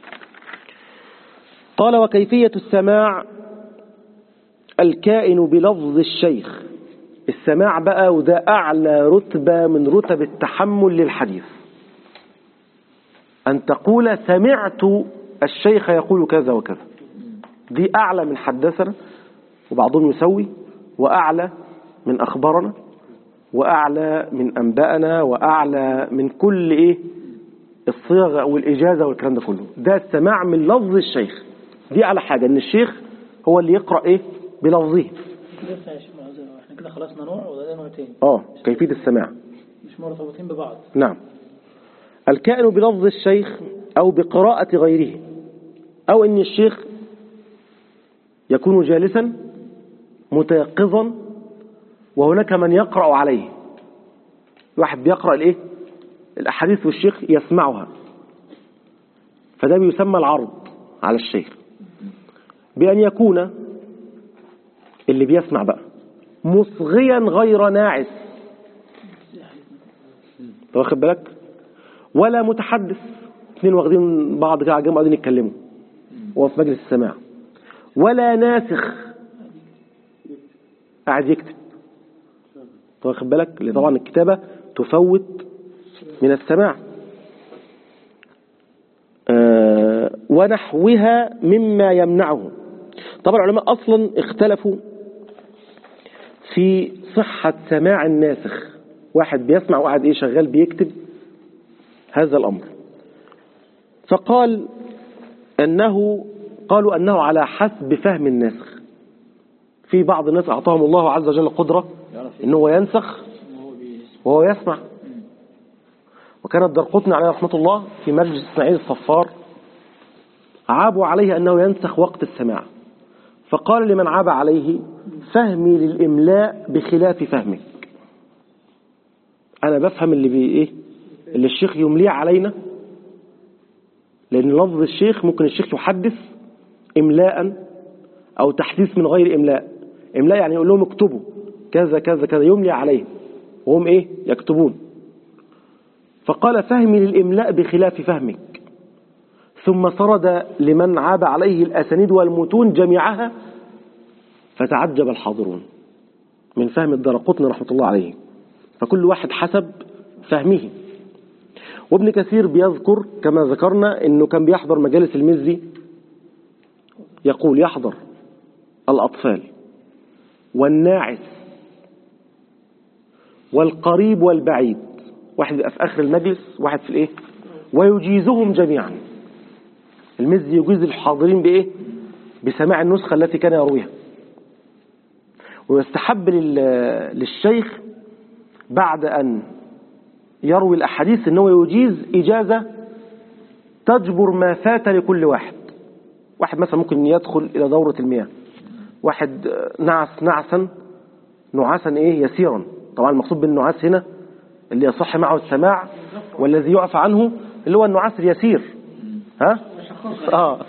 قال وكيفية السماع الكائن بلفظ الشيخ السماع بقى وده أعلى رتبة من رتب التحمل للحديث أن تقول سمعت الشيخ يقول كذا وكذا دي أعلى من حدثنا وبعضهم يسوي وأعلى من أخبرنا وأعلى من أنبأنا وأعلى من كل إيه الصيغة والإجازة والكلام ده كله ده السماع من لفظ الشيخ دي على حاجة ان الشيخ هو اللي يقرأ ايه بلفظه لسه يا شيخ معذرة احنا كده خلصنا نوع وده نوع تاني اه كيفية السماع مش مرتبطين ببعض نعم الكائن بلفظ الشيخ او بقراءة غيره او ان الشيخ يكون جالسا متيقظا وهناك من يقرأ عليه واحد بيقرأ الايه الاحاديث والشيخ يسمعها فده بيسمى العرض على الشيخ بأن يكون اللي بيسمع بقى مصغيا غير ناعس واخد بالك ولا متحدث اثنين واخدين بعض كده عجام قاعدين يتكلموا وهو في مجلس السماع ولا ناسخ قاعد يكتب واخد بالك لأن طبعا الكتابة تفوت من السماع آه ونحوها مما يمنعه طبعا العلماء أصلا اختلفوا في صحة سماع الناسخ واحد بيسمع وقاعد ايه شغال بيكتب هذا الأمر فقال أنه قالوا أنه على حسب فهم الناسخ في بعض الناس أعطاهم الله عز وجل قدرة أنه ينسخ وهو يسمع وكان الدرقطني عليه رحمة الله في مجلس اسماعيل الصفار عابوا عليه أنه ينسخ وقت السماع فقال لمن عاب عليه فهمي للإملاء بخلاف فهمك أنا بفهم اللي بي إيه اللي الشيخ يمليه علينا لأن لفظ الشيخ ممكن الشيخ يحدث إملاء أو تحديث من غير إملاء إملاء يعني يقول لهم اكتبوا كذا كذا كذا يملي عليهم وهم إيه يكتبون فقال فهمي للإملاء بخلاف فهمك ثم سرد لمن عاب عليه الأسانيد والمتون جميعها فتعجب الحاضرون من فهم الدرقطن رحمة الله عليه فكل واحد حسب فهمه وابن كثير بيذكر كما ذكرنا انه كان بيحضر مجالس المزي يقول يحضر الأطفال والناعس والقريب والبعيد واحد يبقى في آخر المجلس واحد في الإيه ويجيزهم جميعا المزي يجيز الحاضرين بإيه بسماع النسخة التي كان يرويها ويستحب لل- للشيخ بعد أن يروي الأحاديث أنه يجيز إجازة تجبر ما فات لكل واحد واحد مثلا ممكن يدخل إلى دورة المياه واحد نعس نعسا نعاسا إيه يسيرا طبعا المقصود بالنعاس هنا اللي يصح معه السماع والذي يعفى عنه اللي هو النعاس اليسير ها اه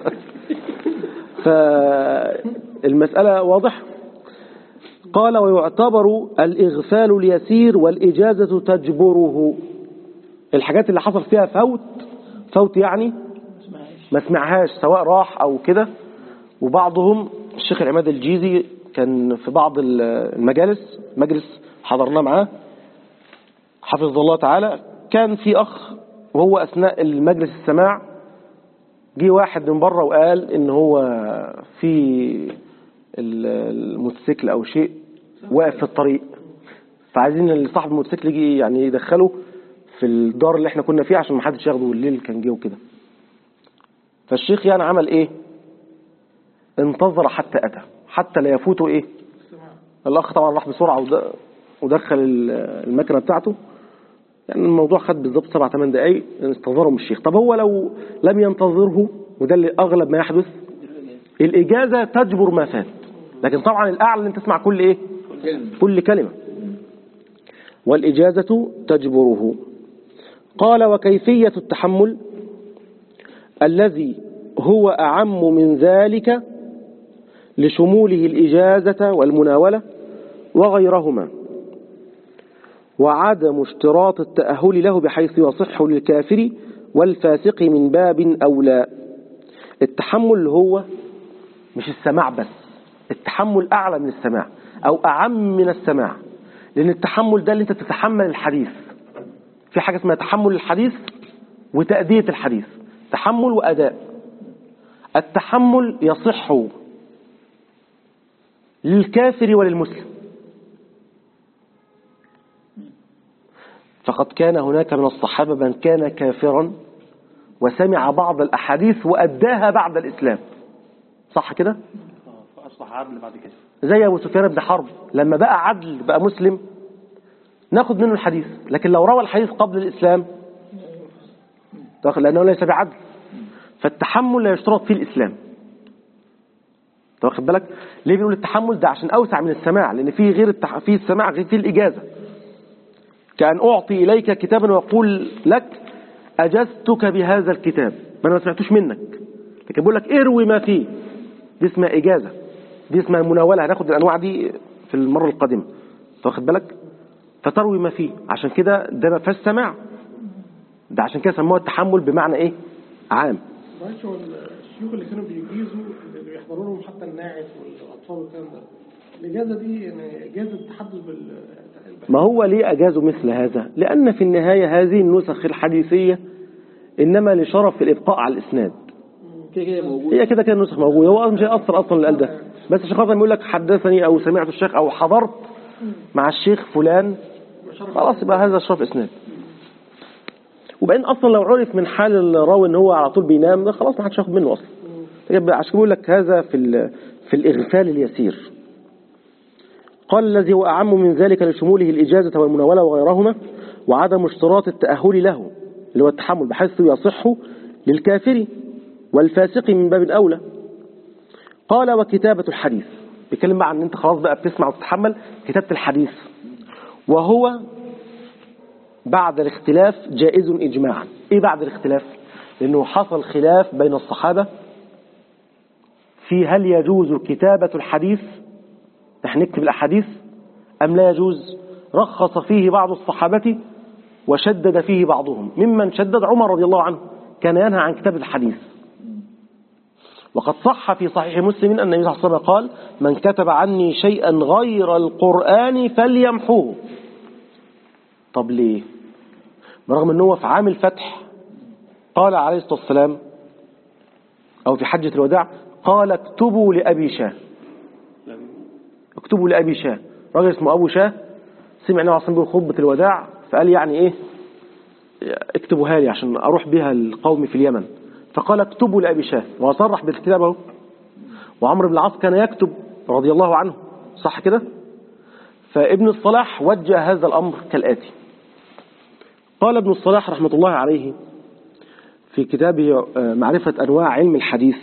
فالمسألة واضح قال ويعتبر الإغفال اليسير والإجازة تجبره الحاجات اللي حصل فيها فوت فوت يعني ما سمعهاش سواء راح أو كده وبعضهم الشيخ العماد الجيزي كان في بعض المجالس مجلس حضرناه معاه حفظه الله تعالى كان في أخ وهو أثناء المجلس السماع جه واحد من بره وقال إن هو في الموتوسيكل أو شيء واقف في الطريق فعايزين اللي صاحب الموتوسيكل يجي يعني يدخله في الدار اللي احنا كنا فيه عشان ما حدش ياخده الليل كان جه وكده فالشيخ يعني عمل ايه انتظر حتى اتى حتى لا يفوته ايه الاخ طبعا راح بسرعه ود- ودخل ال- المكنه بتاعته يعني الموضوع خد بالظبط سبع ثمان دقايق انتظرهم الشيخ طب هو لو لم ينتظره وده اللي اغلب ما يحدث الاجازه تجبر ما فات لكن طبعا الاعلى ان تسمع كل ايه كل كلمه والاجازه تجبره قال وكيفيه التحمل الذي هو أعم من ذلك لشموله الإجازة والمناولة وغيرهما وعدم اشتراط التأهل له بحيث يصح للكافر والفاسق من باب أولى التحمل هو مش السماع بس التحمل أعلى من السماع أو أعم من السماع لأن التحمل ده اللي أنت تتحمل الحديث في حاجة اسمها تحمل الحديث وتأدية الحديث تحمل وأداء التحمل يصح للكافر وللمسلم فقد كان هناك من الصحابة من كان كافرا وسمع بعض الأحاديث وأداها بعد الإسلام صح كده؟ فأصبح عدل بعد كده زي أبو سفيان بن حرب لما بقى عدل بقى مسلم ناخد منه الحديث لكن لو روى الحديث قبل الإسلام تاخد- لأنه ليس بعدل فالتحمل لا يشترط فيه الإسلام أنت واخد بالك ليه بنقول التحمل ده عشان أوسع من السماع لأن فيه غير التح... فيه السماع غير فيه الإجازة كأن أعطي إليك كتابا وأقول لك أجزتك بهذا الكتاب ما أنا ما سمعتوش منك لكن بقول لك اروي ما فيه دي اسمها إجازة دي اسمها مناولة هناخد الأنواع دي في المرة القادمة أنت واخد بالك فتروي ما فيه عشان كده ده ما فيهاش سماع ده عشان كده سموها التحمل بمعنى ايه عام معلش هو الشيوخ اللي كانوا بيجيزوا اللي بيحضروا لهم حتى الناعس والاطفال والكلام ده الاجازه دي يعني اجازه التحدث بال ما هو ليه أجازوا مثل هذا لأن في النهاية هذه النسخ الحديثية إنما لشرف الإبقاء على الإسناد كده كده موجود هي كده كده النسخ موجودة هو مش هيأثر أصلا اللي قال ده بس عشان خاطر يقول لك حدثني أو سمعت الشيخ أو حضرت مع الشيخ فلان خلاص يبقى هذا شرف إسناد وبعدين أصلا لو عرف من حال الراوي إن هو على طول بينام ده خلاص ما حدش ياخد منه أصلا يبقى عشان بيقول لك هذا في ال- في الإغفال اليسير قال الذي هو أعم من ذلك لشموله الإجازة والمناولة وغيرهما وعدم اشتراط التأهل له اللي هو التحمل بحيث يصح للكافر والفاسق من باب أولى قال وكتابة الحديث بيتكلم بقى عن ان انت خلاص بقى بتسمع وتتحمل كتابة الحديث وهو بعد الاختلاف جائز إجماعا إيه بعد الاختلاف لأنه حصل خلاف بين الصحابة في هل يجوز كتابة الحديث نحن نكتب الأحاديث أم لا يجوز رخص فيه بعض الصحابة وشدد فيه بعضهم ممن شدد عمر رضي الله عنه كان ينهى عن كتابة الحديث وقد صح في صحيح مسلم أن النبي صلى الله عليه وسلم قال من كتب عني شيئا غير القرآن فليمحوه طب ليه برغم أنه في عام الفتح قال عليه الصلاة والسلام أو في حجة الوداع قال اكتبوا لأبي شاه اكتبوا لأبي شاه راجل اسمه أبو شاه سمع النبي عليه الصلاة خطبة الوداع فقال يعني إيه اكتبوها لي عشان أروح بها القوم في اليمن فقال اكتبوا لأبي شاه وصرح بالكتابة وعمر بن العاص كان يكتب رضي الله عنه صح كده فابن الصلاح وجه هذا الأمر كالآتي قال ابن الصلاح رحمة الله عليه في كتابه معرفة أنواع علم الحديث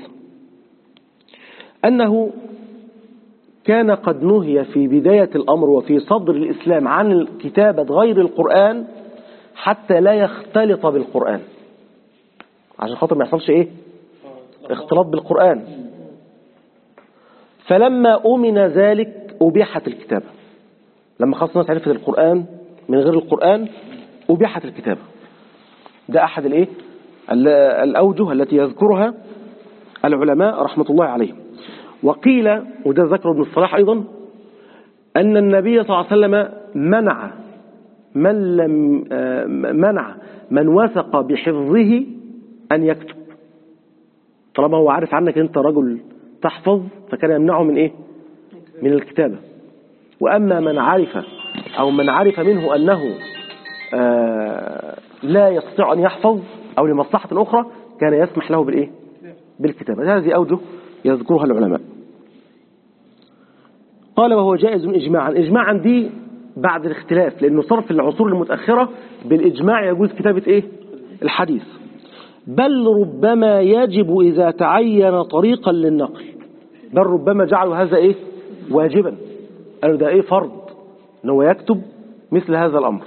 أنه كان قد نهي في بداية الأمر وفي صدر الإسلام عن كتابة غير القرآن حتى لا يختلط بالقرآن عشان خاطر ما يحصلش إيه اختلاط بالقرآن فلما أمن ذلك أبيحت الكتابة لما خلاص الناس عرفت القرآن من غير القرآن أبيحت الكتابة ده أحد الإيه الأوجه التي يذكرها العلماء رحمة الله عليهم وقيل وده ذكر ابن الصلاح أيضا أن النبي صلى الله عليه وسلم منع من لم منع من وثق بحفظه أن يكتب طالما هو عارف عنك أنت رجل تحفظ فكان يمنعه من إيه من الكتابة وأما من عرف أو من عرف منه أنه لا يستطيع أن يحفظ أو لمصلحة أخرى كان يسمح له بالإيه بالكتابة هذه أوجه يذكرها العلماء قال وهو جائز إجماعا إجماعا دي بعد الاختلاف لأنه صار في العصور المتأخرة بالإجماع يجوز كتابة إيه الحديث بل ربما يجب إذا تعين طريقا للنقل بل ربما جعلوا هذا إيه واجبا قالوا ده إيه فرض أنه يكتب مثل هذا الأمر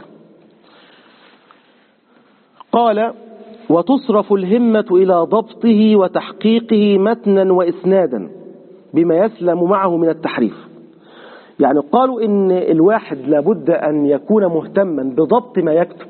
قال وتصرف الهمة إلى ضبطه وتحقيقه متنا وإسنادا بما يسلم معه من التحريف يعني قالوا إن الواحد لابد أن يكون مهتما بضبط ما يكتب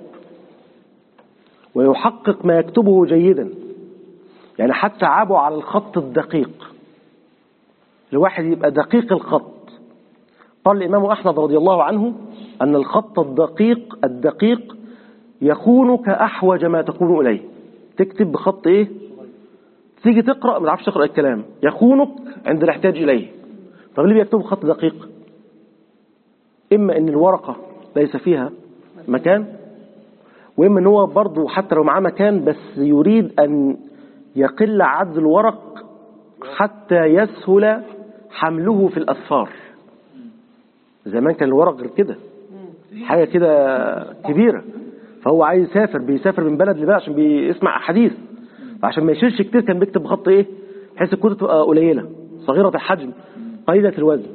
ويحقق ما يكتبه جيدا يعني حتى عابوا على الخط الدقيق الواحد يبقى دقيق الخط قال الإمام أحمد رضي الله عنه أن الخط الدقيق الدقيق يخونك أحوج ما تكون إليه تكتب بخط إيه تيجي تقرأ ما تعرفش تقرأ الكلام يخونك عند الاحتياج إليه طب ليه بيكتبوا بخط دقيق إما أن الورقة ليس فيها مكان وإما أن هو برضه حتى لو معاه مكان بس يريد أن يقل عدد الورق حتى يسهل حمله في الأسفار زمان كان الورق غير كده حاجة كده كبيرة فهو عايز يسافر بيسافر من بلد لبلد عشان بيسمع أحاديث عشان ما يشيلش كتير كان بيكتب بخط إيه بحيث الكتب تبقى قليلة صغيرة الحجم قليلة الوزن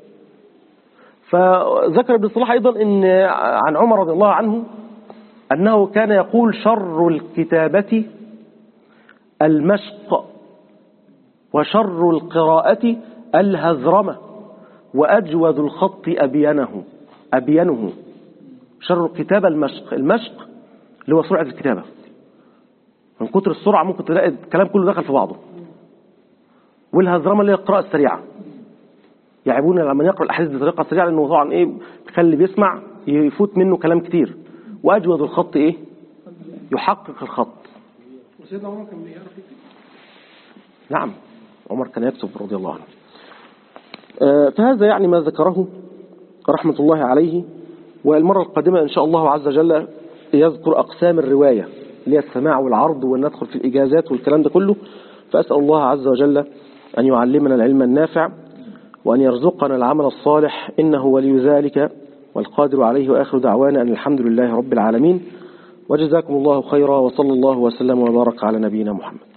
فذكر ابن الصلاح أيضا إن عن عمر رضي الله عنه أنه كان يقول شر الكتابة المشق وشر القراءة الهزرمة وأجود الخط أبينه أبينه شر الكتابة المشق المشق اللي هو سرعة الكتابة من كتر السرعة ممكن تلاقي الكلام كله دخل في بعضه والهزرمة اللي هي القراءة السريعة يعيبون لما يقرأ الأحاديث بطريقة سريعة لأنه طبعا إيه بيخلي بيسمع يفوت منه كلام كتير وأجود الخط إيه يحقق الخط وسيدنا عمر كان بيعرف يكتب نعم عمر كان يكتب رضي الله عنه آه، فهذا يعني ما ذكره رحمة الله عليه والمرة القادمة إن شاء الله عز وجل يذكر أقسام الرواية اللي هي السماع والعرض وندخل في الإجازات والكلام ده كله فأسأل الله عز وجل أن يعلمنا العلم النافع وأن يرزقنا العمل الصالح إنه ولي ذلك والقادر عليه وآخر دعوانا أن الحمد لله رب العالمين وجزاكم الله خيرا وصلى الله وسلم وبارك على نبينا محمد